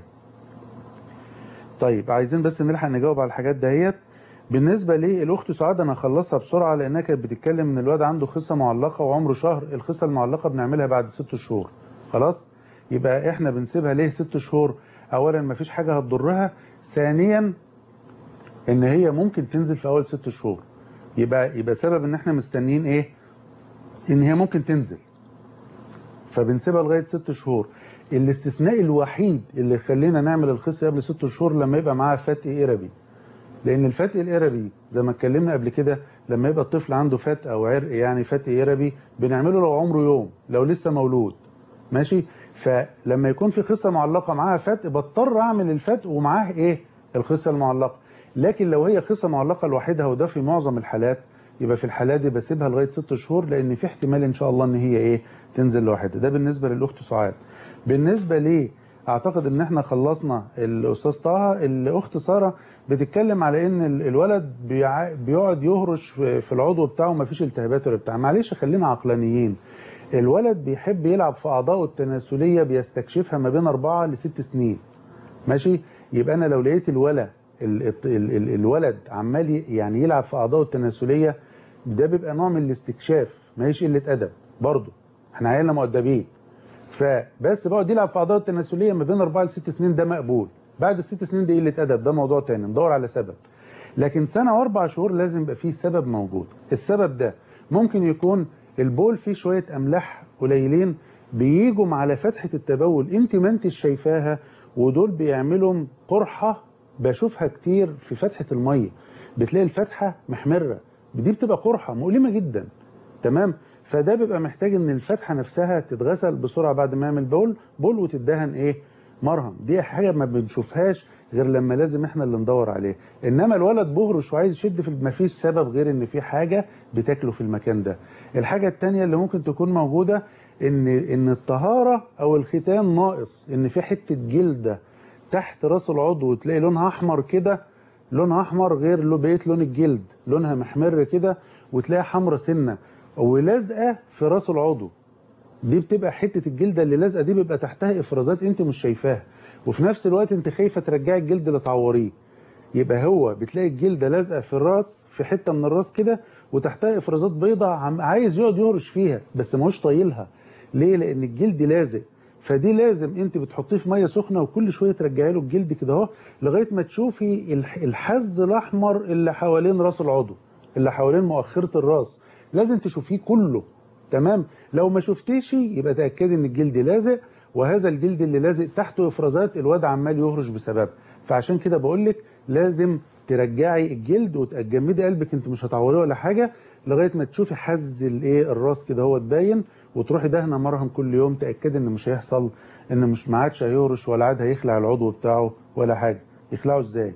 طيب عايزين بس نلحق نجاوب على الحاجات دهيت بالنسبه للاخت سعاد انا هخلصها بسرعه لانها كانت بتتكلم ان الواد عنده خصه معلقه وعمره شهر الخصه المعلقه بنعملها بعد ست شهور خلاص يبقى احنا بنسيبها ليه ست شهور اولا ما فيش حاجه هتضرها ثانيا ان هي ممكن تنزل في اول ست شهور يبقى يبقى سبب ان احنا مستنيين ايه ان هي ممكن تنزل فبنسيبها لغايه ست شهور الاستثناء الوحيد اللي يخلينا نعمل الخصيه قبل ست شهور لما يبقى معاها فتق قربي لان الفتق القربي زي ما اتكلمنا قبل كده لما يبقى الطفل عنده فتق او عرق يعني فتق قربي بنعمله لو عمره يوم لو لسه مولود ماشي فلما يكون في خصه معلقه معاها فتق بضطر اعمل الفتق ومعاه ايه الخصه المعلقه لكن لو هي خصه معلقه لوحدها وده في معظم الحالات يبقى في الحالات دي بسيبها لغايه ست شهور لان في احتمال ان شاء الله ان هي ايه تنزل لوحدها ده بالنسبه للاخت سعاد بالنسبه لي اعتقد ان احنا خلصنا الاستاذ طه الاخت ساره بتتكلم على ان ال- الولد بيع- بيقعد يهرش في في العضو بتاعه ما فيش التهابات ولا بتاع معلش خلينا عقلانيين الولد بيحب يلعب في اعضائه التناسليه بيستكشفها ما بين أربعة لست سنين ماشي يبقى انا لو لقيت الولد ال- ال- ال- الولد عمال ي- يعني يلعب في اعضائه التناسليه ده بيبقى نوع من الاستكشاف ما هيش قله ادب برضه احنا عيالنا مؤدبين فبس بقعد يلعب في اعضائه التناسليه ما بين 4 ل 6 سنين ده مقبول بعد الست سنين دي قله ادب ده موضوع تاني ندور على سبب لكن سنه واربع شهور لازم يبقى فيه سبب موجود السبب ده ممكن يكون البول فيه شويه املاح قليلين بيجوا على فتحه التبول انت ما انت شايفاها ودول بيعملوا قرحه بشوفها كتير في فتحه الميه بتلاقي الفتحه محمره دي بتبقى قرحه مؤلمه جدا تمام فده بيبقى محتاج ان الفتحه نفسها تتغسل بسرعه بعد ما يعمل بول بول وتدهن ايه مرهم دي حاجه ما بنشوفهاش غير لما لازم احنا اللي ندور عليه انما الولد بهرش وعايز يشد في ما فيش سبب غير ان في حاجه بتاكله في المكان ده الحاجه الثانيه اللي ممكن تكون موجوده ان ان الطهاره او الختان ناقص ان في حته جلده تحت راس العضو تلاقي لونها احمر كده لونها احمر غير لو بقيه لون الجلد لونها محمر كده وتلاقي حمرا سنه ولازقه في راس العضو دي بتبقى حته الجلده اللي لازقه دي بيبقى تحتها افرازات انت مش شايفاها وفي نفس الوقت انت خايفه ترجعي الجلد اللي تعوريه يبقى هو بتلاقي الجلده لازقه في الراس في حته من الراس كده وتحتها افرازات بيضاء عم عايز يقعد يهرش فيها بس ماهوش طايلها ليه لان الجلد لازق فدي لازم انت بتحطيه في ميه سخنه وكل شويه ترجعي له الجلد كده اهو لغايه ما تشوفي الح- الحز الاحمر اللي حوالين راس العضو اللي حوالين مؤخره الراس لازم تشوفيه كله تمام لو ما شفتيش يبقى تاكدي ان الجلد لازق وهذا الجلد اللي لازق تحته افرازات الواد عمال يهرش بسببها فعشان كده بقول لك لازم ترجعي الجلد وتجمدي قلبك انت مش هتعوريه ولا حاجه لغايه ما تشوفي حز الايه الراس كده هو تبين وتروحي دهنه مرهم كل يوم تاكدي ان مش هيحصل ان مش ما عادش هيهرش ولا عاد هيخلع العضو بتاعه ولا حاجه يخلعه ازاي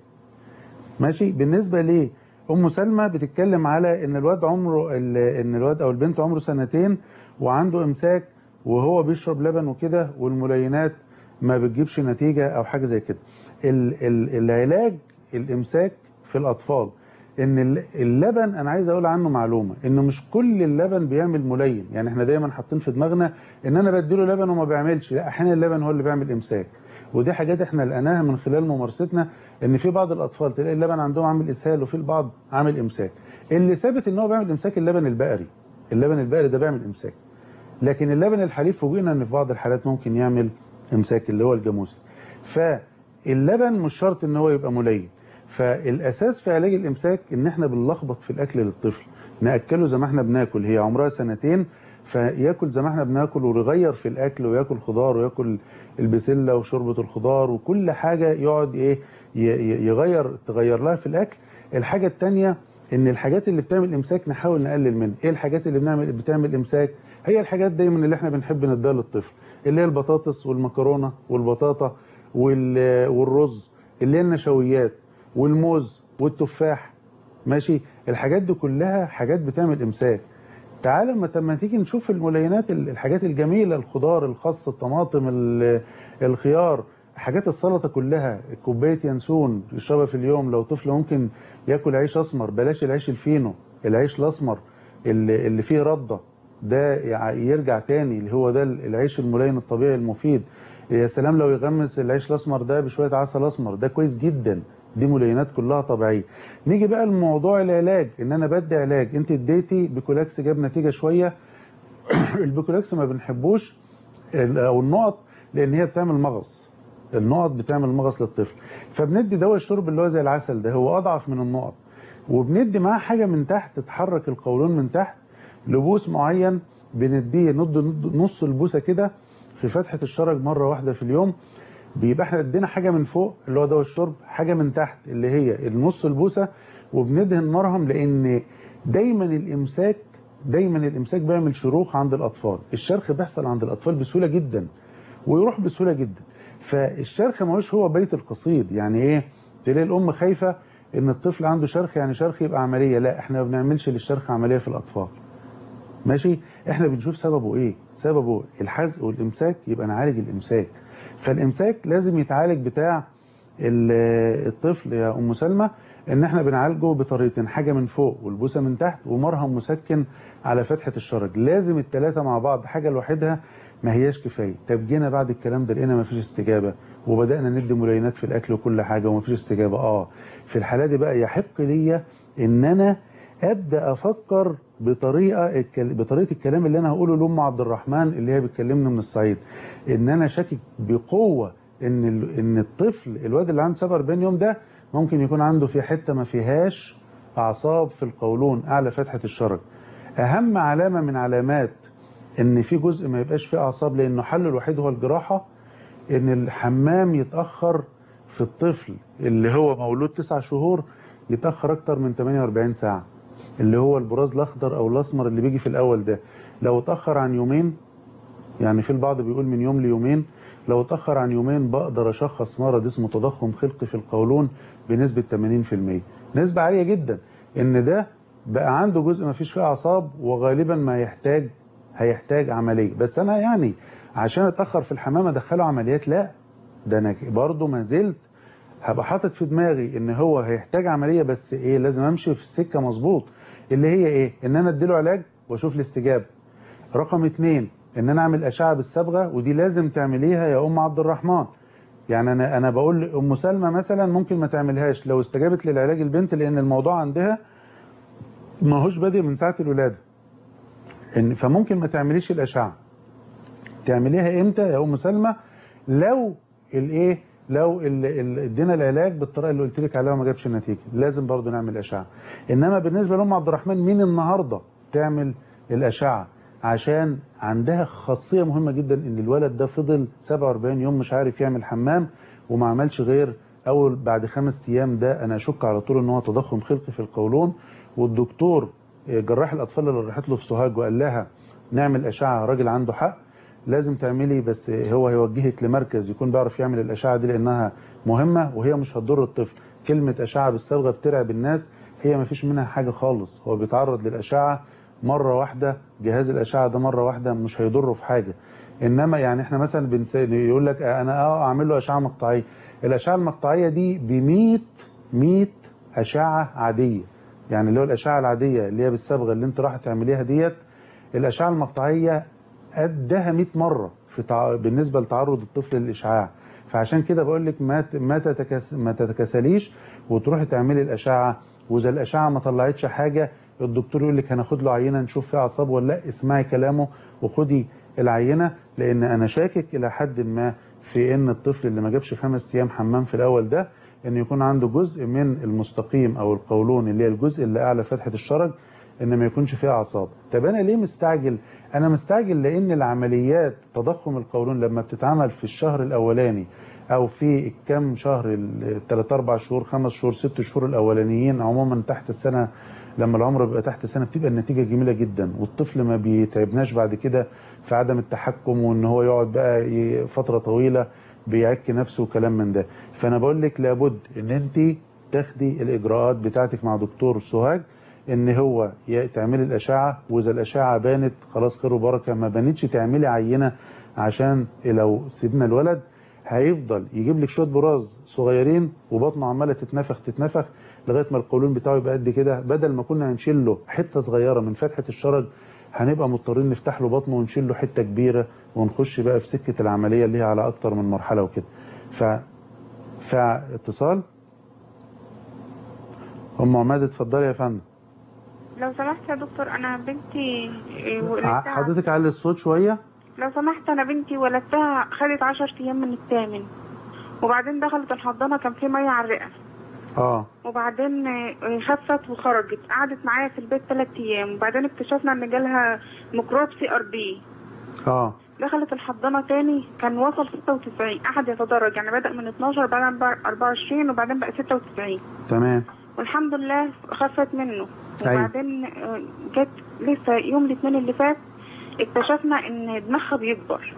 ماشي بالنسبه ليه ام سلمى بتتكلم على ان الواد عمره ال- ان الواد او البنت عمره سنتين وعنده امساك وهو بيشرب لبن وكده والملينات ما بتجيبش نتيجه او حاجه زي كده ال- ال- العلاج الامساك في الاطفال ان ال- اللبن انا عايز اقول عنه معلومه ان مش كل اللبن بيعمل ملين يعني احنا دايما حاطين في دماغنا ان انا بديله لبن وما بيعملش لا احيانا اللبن هو اللي بيعمل امساك ودي حاجات احنا لقيناها من خلال ممارستنا ان في بعض الاطفال تلاقي اللبن عندهم عامل اسهال وفي البعض عامل امساك اللي ثابت ان هو بيعمل امساك اللبن البقري اللبن البقري ده بيعمل امساك لكن اللبن الحليب فوجئنا ان في بعض الحالات ممكن يعمل امساك اللي هو الجاموسي فاللبن مش شرط ان هو يبقى ملين فالاساس في علاج الامساك ان احنا بنلخبط في الاكل للطفل ناكله زي ما احنا بناكل هي عمرها سنتين فياكل زي ما احنا بناكل ويغير في الاكل وياكل خضار وياكل البسله وشوربه الخضار وكل حاجه يقعد ايه ي- ي- يغير تغير لها في الاكل الحاجه الثانيه ان الحاجات اللي بتعمل امساك نحاول نقلل منها ايه الحاجات اللي بنعمل بتعمل امساك هي الحاجات دايما اللي احنا بنحب نديها للطفل اللي هي البطاطس والمكرونه والبطاطا وال- والرز اللي هي النشويات والموز والتفاح ماشي الحاجات دي كلها حاجات بتعمل امساك تعال لما لما تيجي نشوف الملينات ال- الحاجات الجميله الخضار الخس الطماطم ال- الخيار حاجات السلطه كلها كوبايه ينسون يشربها في اليوم لو طفل ممكن ياكل عيش اسمر بلاش العيش الفينو العيش الاسمر اللي, اللي فيه رده ده يع- يرجع تاني اللي هو ده العيش الملين الطبيعي المفيد يا سلام لو يغمس العيش الاسمر ده بشويه عسل اسمر ده كويس جدا دي ملينات كلها طبيعيه نيجي بقى لموضوع العلاج ان انا بدي علاج انت اديتي بيكولاكس جاب نتيجه شويه البيكولاكس ما بنحبوش ال- او النقط لان هي بتعمل مغص النقط بتعمل مغص للطفل فبندي دواء الشرب اللي هو زي العسل ده هو اضعف من النقط وبندي معاه حاجه من تحت تحرك القولون من تحت لبوس معين بنديه ند ند- نص البوسه كده في فتحه الشرج مره واحده في اليوم بيبقى احنا ادينا حاجه من فوق اللي هو دواء الشرب حاجه من تحت اللي هي النص البوسه وبندهن مرهم لان دايما الامساك دايما الامساك بيعمل شروخ عند الاطفال الشرخ بيحصل عند الاطفال بسهوله جدا ويروح بسهوله جدا فالشرخ ما هوش هو بيت القصيد يعني ايه تلاقي الام خايفه ان الطفل عنده شرخ يعني شرخ يبقى عمليه لا احنا ما بنعملش للشرخ عمليه في الاطفال ماشي احنا بنشوف سببه ايه سببه الحزق والامساك يبقى نعالج الامساك فالامساك لازم يتعالج بتاع ال- الطفل يا ام سلمى ان احنا بنعالجه بطريقتين حاجه من فوق والبوسه من تحت ومرهم مسكن على فتحه الشرج لازم الثلاثه مع بعض حاجه لوحدها ما هياش كفايه طب جينا بعد الكلام ده لقينا ما فيش استجابه وبدانا ندي ملينات في الاكل وكل حاجه وما فيش استجابه اه في الحاله دي بقى يحق ليا ان انا ابدا افكر بطريقه الكل- بطريقه الكلام اللي انا هقوله لام عبد الرحمن اللي هي بتكلمني من الصعيد ان انا شاكك بقوه ان ال- ان الطفل الواد اللي عنده 47 يوم ده ممكن يكون عنده في حته ما فيهاش اعصاب في القولون اعلى فتحه الشرج اهم علامه من علامات ان في جزء ما يبقاش فيه اعصاب لانه حله الوحيد هو الجراحه ان الحمام يتاخر في الطفل اللي هو مولود تسع شهور يتاخر اكتر من 48 ساعه اللي هو البراز الاخضر او الاسمر اللي بيجي في الاول ده لو اتاخر عن يومين يعني في البعض بيقول من يوم ليومين لو اتاخر عن يومين بقدر اشخص مرض اسمه تضخم خلقي في القولون بنسبه 80% نسبه عاليه جدا ان ده بقى عنده جزء ما فيش فيه اعصاب وغالبا ما يحتاج هيحتاج عمليه بس انا يعني عشان اتاخر في الحمام ادخله عمليات لا ده انا برضه ما زلت هبقى حاطط في دماغي ان هو هيحتاج عمليه بس ايه لازم امشي في السكه مظبوط اللي هي ايه ان انا اديله علاج واشوف الاستجابه رقم اتنين ان انا اعمل اشعه بالصبغه ودي لازم تعمليها يا ام عبد الرحمن يعني انا انا بقول لام سلمى مثلا ممكن ما تعملهاش لو استجابت للعلاج البنت لان الموضوع عندها ما هوش بادئ من ساعه الولاده ان فممكن ما تعمليش الاشعه تعمليها امتى يا ام سلمى لو الايه لو ال- ال- ادينا العلاج بالطريقه اللي قلت لك عليها وما جابش نتيجه لازم برضو نعمل اشعه انما بالنسبه لام عبد الرحمن مين النهارده تعمل الاشعه عشان عندها خاصيه مهمه جدا ان الولد ده فضل 47 يوم مش عارف يعمل حمام وما عملش غير اول بعد خمس ايام ده انا اشك على طول ان هو تضخم خلقي في القولون والدكتور آه، جراح الاطفال اللي راحت له في سوهاج وقال لها نعمل اشعه راجل عنده حق لازم تعملي بس هو هيوجهك لمركز يكون بيعرف يعمل الاشعه دي لانها مهمه وهي مش هتضر الطفل كلمه اشعه بالصبغه بترعب الناس هي ما فيش منها حاجه خالص هو بيتعرض للاشعه مره واحده جهاز الاشعه ده مره واحده مش هيضره في حاجه انما يعني احنا مثلا بنس... يقول لك انا اه اعمل له اشعه مقطعيه الاشعه المقطعيه دي ب 100 100 اشعه عاديه يعني اللي هو الاشعه العاديه اللي هي بالصبغه اللي انت راح تعمليها ديت الاشعه المقطعيه قدها 100 مره في تع... بالنسبه لتعرض الطفل للاشعاع فعشان كده بقول لك ما ت- ما تتكس ما تتكاسليش وتروحي تعملي الاشعه واذا الاشعه ما طلعتش حاجه الدكتور يقول لك هناخد له عينه نشوف فيها اعصاب ولا لا اسمعي كلامه وخدي العينه لان انا شاكك الى حد ما في ان الطفل اللي ما جابش خمس ايام حمام في الاول ده ان يكون عنده جزء من المستقيم او القولون اللي هي الجزء اللي اعلى فتحه الشرج ان ما يكونش فيها اعصاب طب انا ليه مستعجل انا مستعجل لان العمليات تضخم القولون لما بتتعمل في الشهر الاولاني او في الكام شهر الثلاث اربع شهور خمس شهور ست شهور الاولانيين عموما تحت السنه لما العمر بيبقى تحت سنه بتبقى النتيجه جميله جدا والطفل ما بيتعبناش بعد كده في عدم التحكم وان هو يقعد بقى ي- فتره طويله بيعك نفسه وكلام من ده فانا بقول لك لابد ان انت تاخدي الاجراءات بتاعتك مع دكتور سوهاج ان هو ي- تعملي الاشعه واذا الاشعه بانت خلاص خير وبركه ما بانتش تعملي عينه عشان لو سيبنا الولد هيفضل يجيب لك شويه براز صغيرين وبطنه عماله تتنفخ تتنفخ لغايه ما القولون بتاعه يبقى قد كده بدل ما كنا هنشيل له حته صغيره من فتحه الشرج هنبقى مضطرين نفتح له بطنه ونشيل له حته كبيره ونخش بقى في سكه العمليه اللي هي على اكتر من مرحله وكده ف فاتصال ام عماد اتفضلي يا فندم لو سمحت يا دكتور انا بنتي إيه، ع- ولدتها حضرتك علي الصوت شويه لو سمحت انا بنتي ولدتها خدت عشر ايام من الثامن وبعدين دخلت الحضانه كان في ميه على الرئه اه وبعدين آه، خفت وخرجت قعدت معايا في البيت ثلاث ايام وبعدين اكتشفنا ان جالها ميكروب سي ار بي اه دخلت الحضانة تاني كان وصل 96 قعد يتدرج يعني بدأ من 12 بعدين 24 وبعدين بقى 96 تمام والحمد لله خفت منه أيوة. وبعدين آه، جت لسه يوم الاثنين اللي فات اكتشفنا ان دماغها بيكبر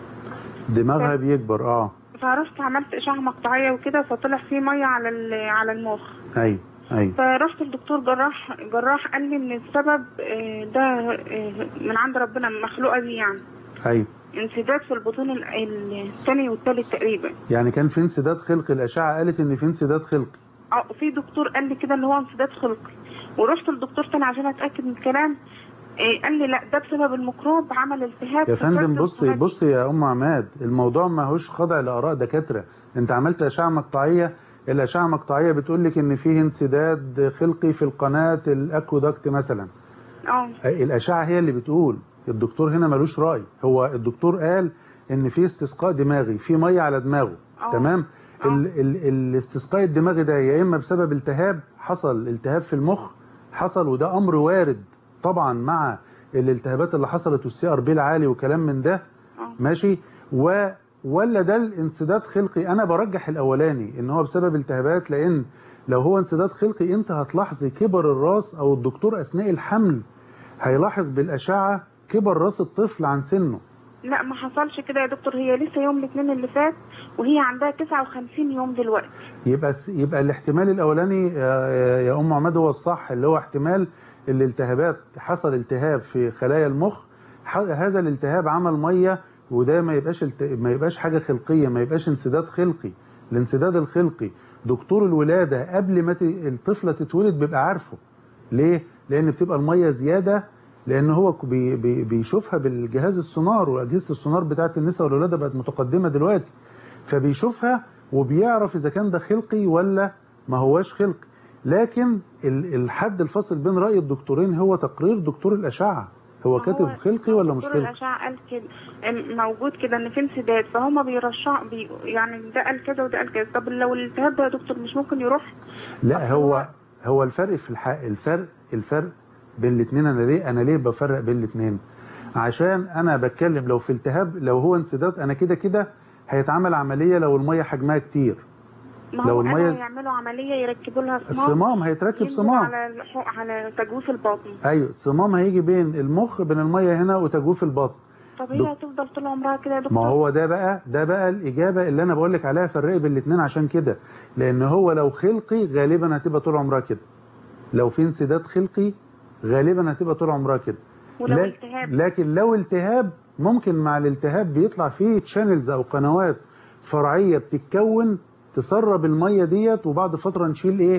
دماغها بيكبر اه فرحت عملت اشعه مقطعيه وكده فطلع فيه ميه على ال- على المخ ايوه ايوه فرحت للدكتور جراح جراح قال لي ان السبب آه، ده آه، من عند ربنا المخلوقه دي يعني ايوه انسداد في البطون ال- الثاني والثالث تقريبا يعني كان في انسداد خلقي الاشعه قالت ان في انسداد خلقي اه في دكتور قال لي كده ان هو انسداد خلقي ورحت للدكتور تاني عشان اتاكد من الكلام إيه قال لي لا ده بسبب الميكروب عمل التهاب يا في فندم الكبد بصي والخلايا. بصي يا ام عماد الموضوع ما هوش خاضع لاراء دكاتره انت عملت اشعه مقطعيه الاشعه المقطعيه بتقول لك ان فيه انسداد خلقي في القناه الاكودكت مثلا اه الاشعه هي اللي بتقول الدكتور هنا ملوش راي هو الدكتور قال ان في استسقاء دماغي في ميه على دماغه آه. تمام ال ال الاستسقاء الدماغي ده يا اما بسبب التهاب حصل التهاب في المخ حصل وده امر وارد طبعا مع الالتهابات اللي حصلت والسي ار بي العالي وكلام من ده ماشي و ولا ده الانسداد خلقي انا برجح الاولاني ان هو بسبب التهابات لان لو هو انسداد خلقي انت هتلاحظي كبر الراس او الدكتور اثناء الحمل هيلاحظ بالاشعه كبر راس الطفل عن سنه لا ما حصلش كده يا دكتور هي لسه يوم الاثنين اللي فات وهي عندها 59 يوم دلوقتي يبقى يبقى الاحتمال الاولاني يا يا ام عماد هو الصح اللي هو احتمال الالتهابات حصل التهاب في خلايا المخ ح- هذا الالتهاب عمل ميه وده ما يبقاش الت... ما يبقاش حاجه خلقيه ما يبقاش انسداد خلقي الانسداد الخلقي دكتور الولاده قبل ما ت... الطفله تتولد بيبقى عارفه ليه لان بتبقى الميه زياده لان هو بي... بي... بيشوفها بالجهاز السونار واجهزه السونار بتاعه النساء والولاده بقت متقدمه دلوقتي فبيشوفها وبيعرف اذا كان ده خلقي ولا ما هواش خلقي لكن ال- الحد الفاصل بين راي الدكتورين هو تقرير دكتور الاشعه هو كاتب خلقي ولا مش دكتور خلقي الاشعه قال كده أم- موجود كده ان في انسداد فهم بيرشح بي يعني ده قال كده وده قال كده طب لو الالتهاب ده يا دكتور مش ممكن يروح لا هو هو الفرق في الحق الفرق الفرق بين الاثنين انا ليه انا ليه بفرق بين الاثنين عشان انا بتكلم لو في التهاب لو هو انسداد انا كده كده هيتعمل عمليه لو الميه حجمها كتير ما لو هو المية- قالوا يعملوا عمليه يركبوا لها صمام الصمام هيتركب ينزل صمام على الحو- على تجويف البطن ايوه صمام هيجي بين المخ بين الميه هنا وتجويف البطن طب هي دك- هتفضل طول عمرها كده يا دكتور ما هو ده بقى ده بقى الاجابه اللي انا بقول لك عليها فرق بين الاثنين عشان كده لان هو لو خلقي غالبا هتبقى طول عمرها كده لو في انسداد خلقي غالبا هتبقى طول عمرها كده ولو لا- التهاب؟ لكن لو التهاب ممكن مع الالتهاب بيطلع فيه تشانلز او قنوات فرعيه بتتكون تسرب الميه ديت وبعد فتره نشيل ايه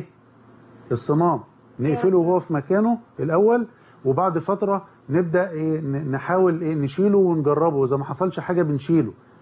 الصمام نقفله وهو في مكانه الاول وبعد فتره نبدا ايه ن- نحاول ايه نشيله ونجربه واذا ما حصلش حاجه بنشيله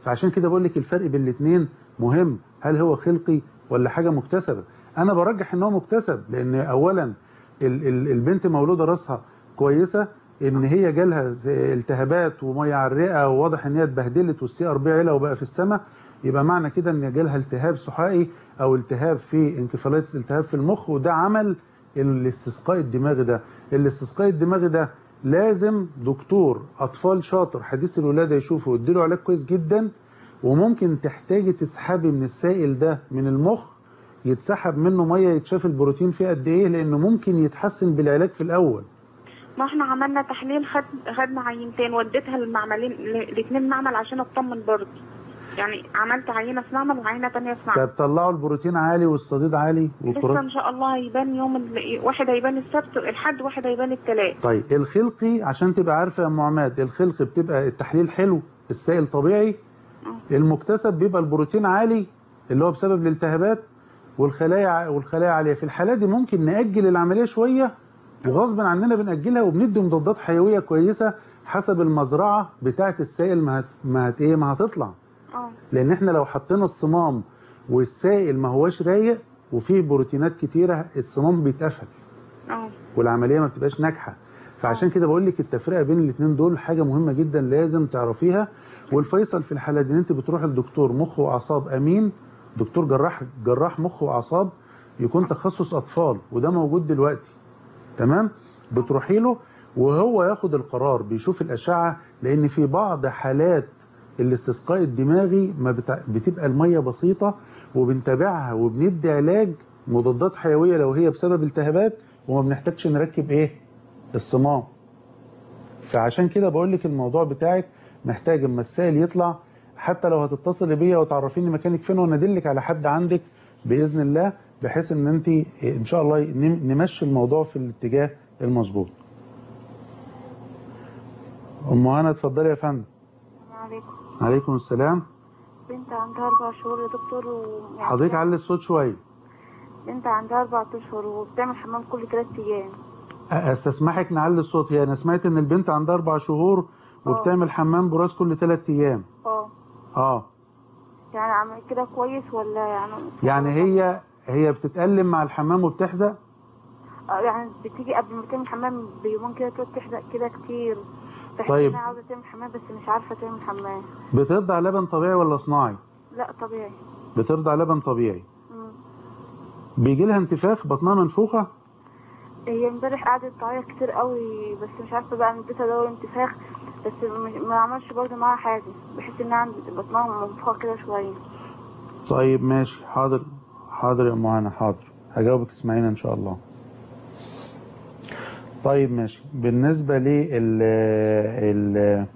فعشان كده بقول لك الفرق بين الاثنين مهم هل هو خلقي ولا حاجه مكتسبه انا برجح ان هو مكتسب لان اولا ال- ال- البنت مولوده راسها كويسه ان هي جالها زي التهابات وميه على الرئه وواضح ان هي اتبهدلت والسي ار بي علا وبقى في السماء يبقى معنى كده ان جالها التهاب سحائي او التهاب في انكفاليتس التهاب في المخ وده عمل الاستسقاء الدماغي ده الاستسقاء الدماغي ده لازم دكتور اطفال شاطر حديث الولاده يشوفه ويديله علاج كويس جدا وممكن تحتاجي تسحبي من السائل ده من المخ يتسحب منه ميه يتشاف البروتين فيه قد ايه لانه ممكن يتحسن بالعلاج في الاول ما احنا عملنا تحليل خد خدنا عينتين وديتها للمعملين الاثنين معمل عشان اطمن برضه يعني عملت عينه في معمل وعينه تانية في معمل طب طلعوا البروتين عالي والصديد عالي لسه والكرات ان شاء الله هيبان يوم ال... واحد هيبان السبت الحد واحد هيبان الثلاث طيب الخلقي عشان تبقى عارفه يا ام عماد الخلقي بتبقى التحليل حلو السائل طبيعي المكتسب بيبقى البروتين عالي اللي هو بسبب الالتهابات والخلايا والخلايا عاليه في الحاله دي ممكن ناجل العمليه شويه وغصب عننا بناجلها وبندي مضادات حيويه كويسه حسب المزرعه بتاعه السائل ما هت... ما هت... ايه ما هتطلع اه لان احنا لو حطينا الصمام والسائل ما هواش رايق وفيه بروتينات كتيره الصمام بيتقفل اه والعمليه ما بتبقاش ناجحه فعشان كده بقول لك التفرقه بين الاثنين دول حاجه مهمه جدا لازم تعرفيها والفيصل في الحاله دي ان انت بتروح لدكتور مخ واعصاب امين دكتور جراح جراح مخ واعصاب يكون تخصص اطفال وده موجود دلوقتي تمام بتروحي له وهو ياخد القرار بيشوف الاشعه لان في بعض حالات الاستسقاء الدماغي ما بتع... بتبقى الميه بسيطه وبنتابعها وبندي علاج مضادات حيويه لو هي بسبب التهابات وما بنحتاجش نركب ايه الصمام فعشان كده بقول لك الموضوع بتاعك محتاج اما السائل يطلع حتى لو هتتصلي بيا وتعرفيني مكانك فين وانا ادلك على حد عندك باذن الله بحيث ان انت ان شاء الله نم- نمشي الموضوع في الاتجاه المظبوط ام هنا اتفضلي يا فندم عليكم عليكم السلام بنت عندها أربع شهور يا دكتور و... يعني حضرتك علي الصوت شويه بنت عندها أربع أشهر وبتعمل حمام كل ثلاث أيام استسمحك نعلي الصوت هي انا سمعت ان البنت عندها اربع شهور وبتعمل حمام براس كل ثلاث ايام اه اه يعني عمل كده كويس ولا يعني يعني هي هي بتتألم مع الحمام وبتحزق آه، يعني بتيجي قبل ما تعمل حمام بيومين كده تقعد تحزق كده كتير تحس طيب. انها عاوزة تعمل حمام بس مش عارفة تعمل حمام بترضع لبن طبيعي ولا صناعي لا طبيعي بترضع لبن طبيعي مم. بيجي لها انتفاخ بطنها منفوخة هي امبارح قعدت تعيط كتير قوي بس مش عارفة بقى اديتها دواء انتفاخ بس مش- ما عملش برضه معاها حاجة بحس انها عند بطنها منفوخة كده شوية طيب ماشي حاضر حاضر يا ام هنا حاضر هجاوبك اسمعينا ان شاء الله طيب ماشي بالنسبة لل ال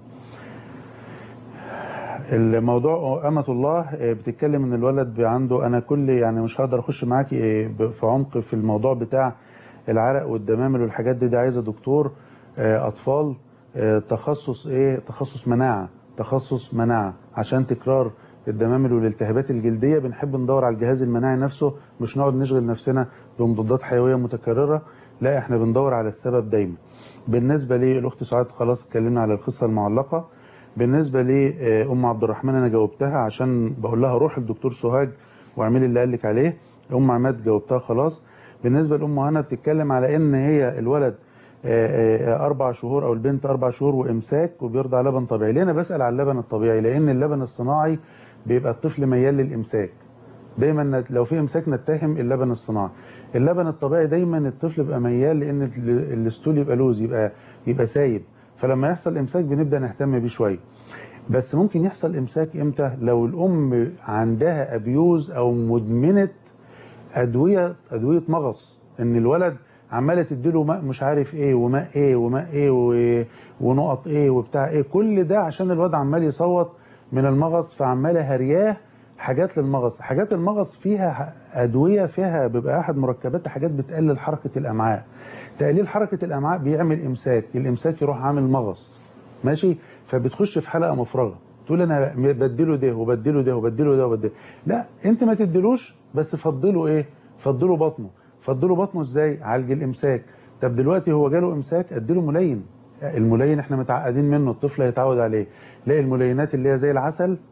الموضوع أمة الله آه، بتتكلم ان الولد عنده انا كل يعني مش هقدر اخش معاكي آه، ب- في عمق في الموضوع بتاع العرق والدمامل والحاجات دي دي عايزه دكتور آه، اطفال آه، تخصص ايه تخصص مناعه تخصص مناعه عشان تكرار الدمامل والالتهابات الجلديه بنحب ندور على الجهاز المناعي نفسه مش نقعد نشغل نفسنا بمضادات حيويه متكرره لا احنا بندور على السبب دايما بالنسبه للاخت سعاد خلاص اتكلمنا على القصه المعلقه بالنسبه لام عبد الرحمن انا جاوبتها عشان بقول لها روح للدكتور سوهاج واعملي اللي قال لك عليه ام عماد جاوبتها خلاص بالنسبه لام هنا بتتكلم على ان هي الولد آه، آه، اربع شهور او البنت اربع شهور وامساك وبيرضع لبن طبيعي ليه انا بسال على اللبن الطبيعي لان اللبن الصناعي بيبقى الطفل ميال للامساك دايما نت- لو في امساك نتهم اللبن الصناعي اللبن الطبيعي دايما الطفل بيبقى ميال لان ال- الستول يبقى لوز يبقى يبقى سايب فلما يحصل امساك بنبدا نهتم بيه شويه بس ممكن يحصل امساك امتى لو الام عندها ابيوز او مدمنه ادويه ادويه مغص ان الولد عماله تديله ماء مش عارف ايه وماء ايه وماء ايه و- ونقط ايه وبتاع ايه كل ده عشان الواد عمال يصوت من المغص فعماله هرياه حاجات للمغص حاجات المغص فيها ادويه فيها بيبقى احد مركباتها حاجات بتقلل حركه الامعاء تقليل حركه الامعاء بيعمل امساك الامساك يروح عامل مغص ماشي فبتخش في حلقه مفرغه تقول انا بديله ده وبديله ده وبديله ده وبديله لا انت ما تديلوش بس فضله ايه فضله بطنه فضله بطنه ازاي عالج الامساك طب دلوقتي هو جاله امساك اديله ملين الملين احنا متعقدين منه الطفل هيتعود عليه لا الملينات اللي هي زي العسل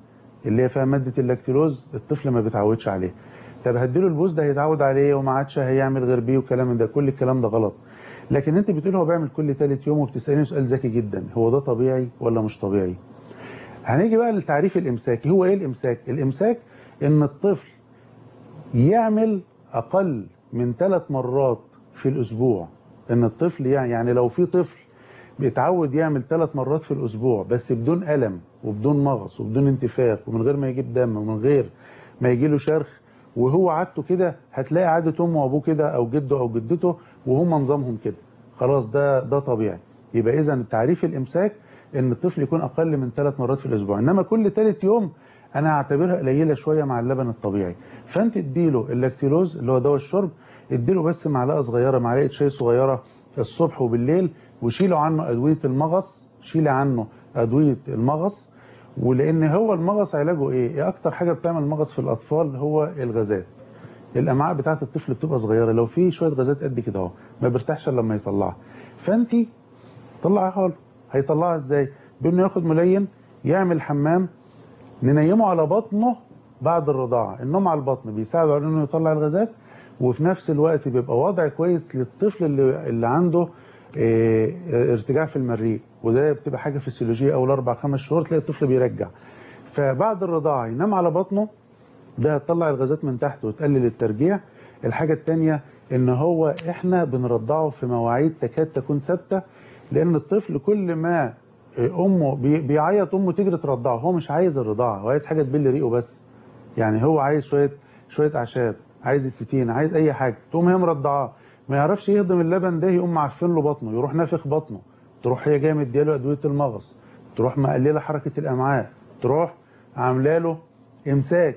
اللي هي فيها ماده اللاكتيلوز الطفل ما بيتعودش عليه طب هديله البوز ده هيتعود عليه وما عادش هيعمل غير بيه والكلام من ده كل الكلام ده غلط لكن انت بتقول هو بيعمل كل ثالث يوم وبتسالني سؤال ذكي جدا هو ده طبيعي ولا مش طبيعي هنيجي بقى للتعريف الامساكي هو ايه الامساك الامساك ان الطفل يعمل اقل من ثلاث مرات في الاسبوع ان الطفل يعني يعني لو في طفل بيتعود يعمل ثلاث مرات في الاسبوع بس بدون الم وبدون مغص وبدون انتفاخ ومن غير ما يجيب دم ومن غير ما يجي له شرخ وهو عادته كده هتلاقي عاده امه وابوه كده او جده او جدته وهم نظامهم كده خلاص ده ده طبيعي يبقى اذا تعريف الامساك ان الطفل يكون اقل من ثلاث مرات في الاسبوع انما كل ثالث يوم انا هعتبرها قليله شويه مع اللبن الطبيعي فانت اديله اللاكتيلوز اللي هو دواء الشرب اديله بس معلقه صغيره معلقه شاي صغيره الصبح وبالليل وشيلوا عنه ادويه المغص شيل عنه ادويه المغص ولان هو المغص علاجه ايه؟ ايه اكتر حاجه بتعمل مغص في الاطفال هو الغازات الامعاء بتاعه الطفل بتبقى صغيره لو في شويه غازات قد كده اهو ما بيرتاحش الا لما يطلعها فانت طلعها له هيطلعها ازاي؟ بانه ياخد ملين يعمل حمام ننيمه على بطنه بعد الرضاعه النوم على البطن بيساعد على انه يطلع الغازات وفي نفس الوقت بيبقى وضع كويس للطفل اللي, اللي عنده اه ارتجاع في المريء وده بتبقى حاجه فسيولوجيه اول اربع خمس شهور تلاقي الطفل بيرجع فبعد الرضاعه ينام على بطنه ده هتطلع الغازات من تحت وتقلل الترجيع الحاجه الثانيه ان هو احنا بنرضعه في مواعيد تكاد تكون ثابته لان الطفل كل ما امه بيعيط امه تجري ترضعه هو مش عايز الرضاعه هو عايز حاجه تبل ريقه بس يعني هو عايز شويه شويه اعشاب عايز الفتين عايز اي حاجه تقوم هي مرضعاه ما يعرفش يهضم اللبن ده يقوم معفن له بطنه يروح نافخ بطنه تروح هي جايه مدياله ادويه المغص تروح مقلله حركه الامعاء تروح عامله له امساك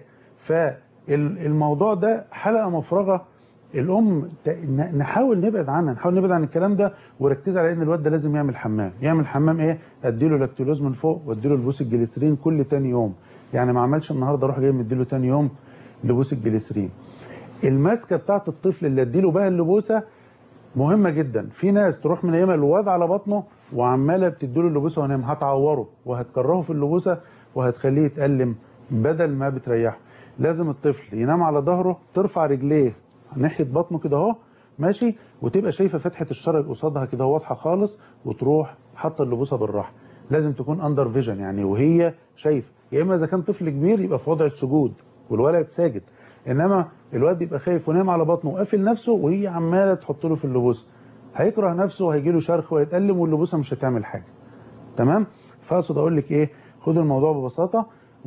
فالموضوع ده حلقه مفرغه الام نحاول نبعد عنها نحاول نبعد عن الكلام ده وركز على ان الواد ده لازم يعمل حمام يعمل حمام ايه اديله لاكتولوز من فوق واديله البوس الجليسرين كل تاني يوم يعني ما عملش النهارده اروح جاي مديله تاني يوم لبوس الجليسرين الماسكه بتاعت الطفل اللي اديله بقى اللبوسه مهمه جدا في ناس تروح من ايام الواد على بطنه وعماله بتديله اللبوسه ونام هتعوره وهتكرهه في اللبوسه وهتخليه يتألم بدل ما بتريحه لازم الطفل ينام على ظهره ترفع رجليه ناحيه بطنه كده اهو ماشي وتبقى شايفه فتحه الشرج قصادها كده واضحه خالص وتروح حاطه اللبوسه بالراحه لازم تكون اندر فيجن يعني وهي شايفه يا اما اذا كان طفل كبير يبقى في وضع السجود والولد ساجد انما الواد يبقى خايف ونام على بطنه وقافل نفسه وهي عماله تحط له في اللبوسه هيكره نفسه وهيجي له شرخ ويتألم واللبوسه مش هتعمل حاجه تمام فاقصد اقول لك ايه خد الموضوع ببساطه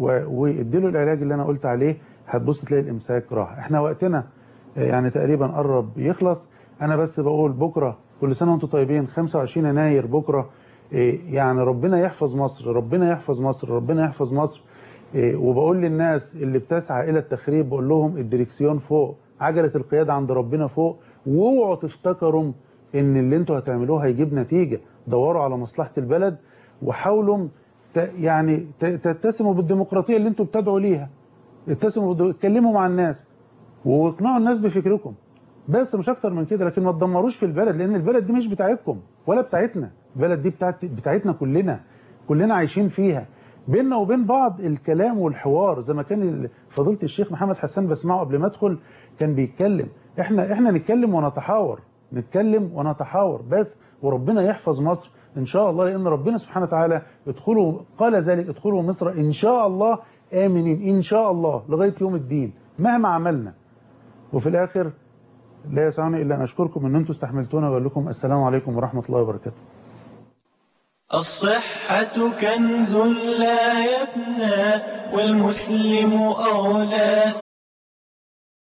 واديله العلاج اللي انا قلت عليه هتبص تلاقي الامساك راح احنا وقتنا يعني تقريبا قرب يخلص انا بس بقول بكره كل سنه وانتم طيبين 25 يناير بكره يعني ربنا يحفظ مصر ربنا يحفظ مصر ربنا يحفظ مصر وبقول للناس اللي بتسعى الى التخريب بقول لهم الدريكسيون فوق عجله القياده عند ربنا فوق واوعوا تفتكروا ان اللي انتوا هتعملوه هيجيب نتيجه دوروا على مصلحه البلد وحاولوا يعني تتسموا بالديمقراطيه اللي انتوا بتدعوا ليها اتسموا اتكلموا مع الناس واقنعوا الناس بفكركم بس مش اكتر من كده لكن ما تدمروش في البلد لان البلد دي مش بتاعتكم ولا بتاعتنا البلد دي بتاعت بتاعتنا كلنا كلنا عايشين فيها بيننا وبين بعض الكلام والحوار زي ما كان فضيله الشيخ محمد حسان بسمعه قبل ما ادخل كان بيتكلم احنا احنا نتكلم ونتحاور نتكلم ونتحاور بس وربنا يحفظ مصر ان شاء الله لان ربنا سبحانه وتعالى ادخلوا قال ذلك ادخلوا مصر ان شاء الله امنين ان شاء الله لغايه يوم الدين مهما عملنا وفي الاخر لا يسعني الا ان اشكركم ان انتم استحملتونا واقول لكم السلام عليكم ورحمه الله وبركاته الصحة كنز لا يفنى والمسلم أولى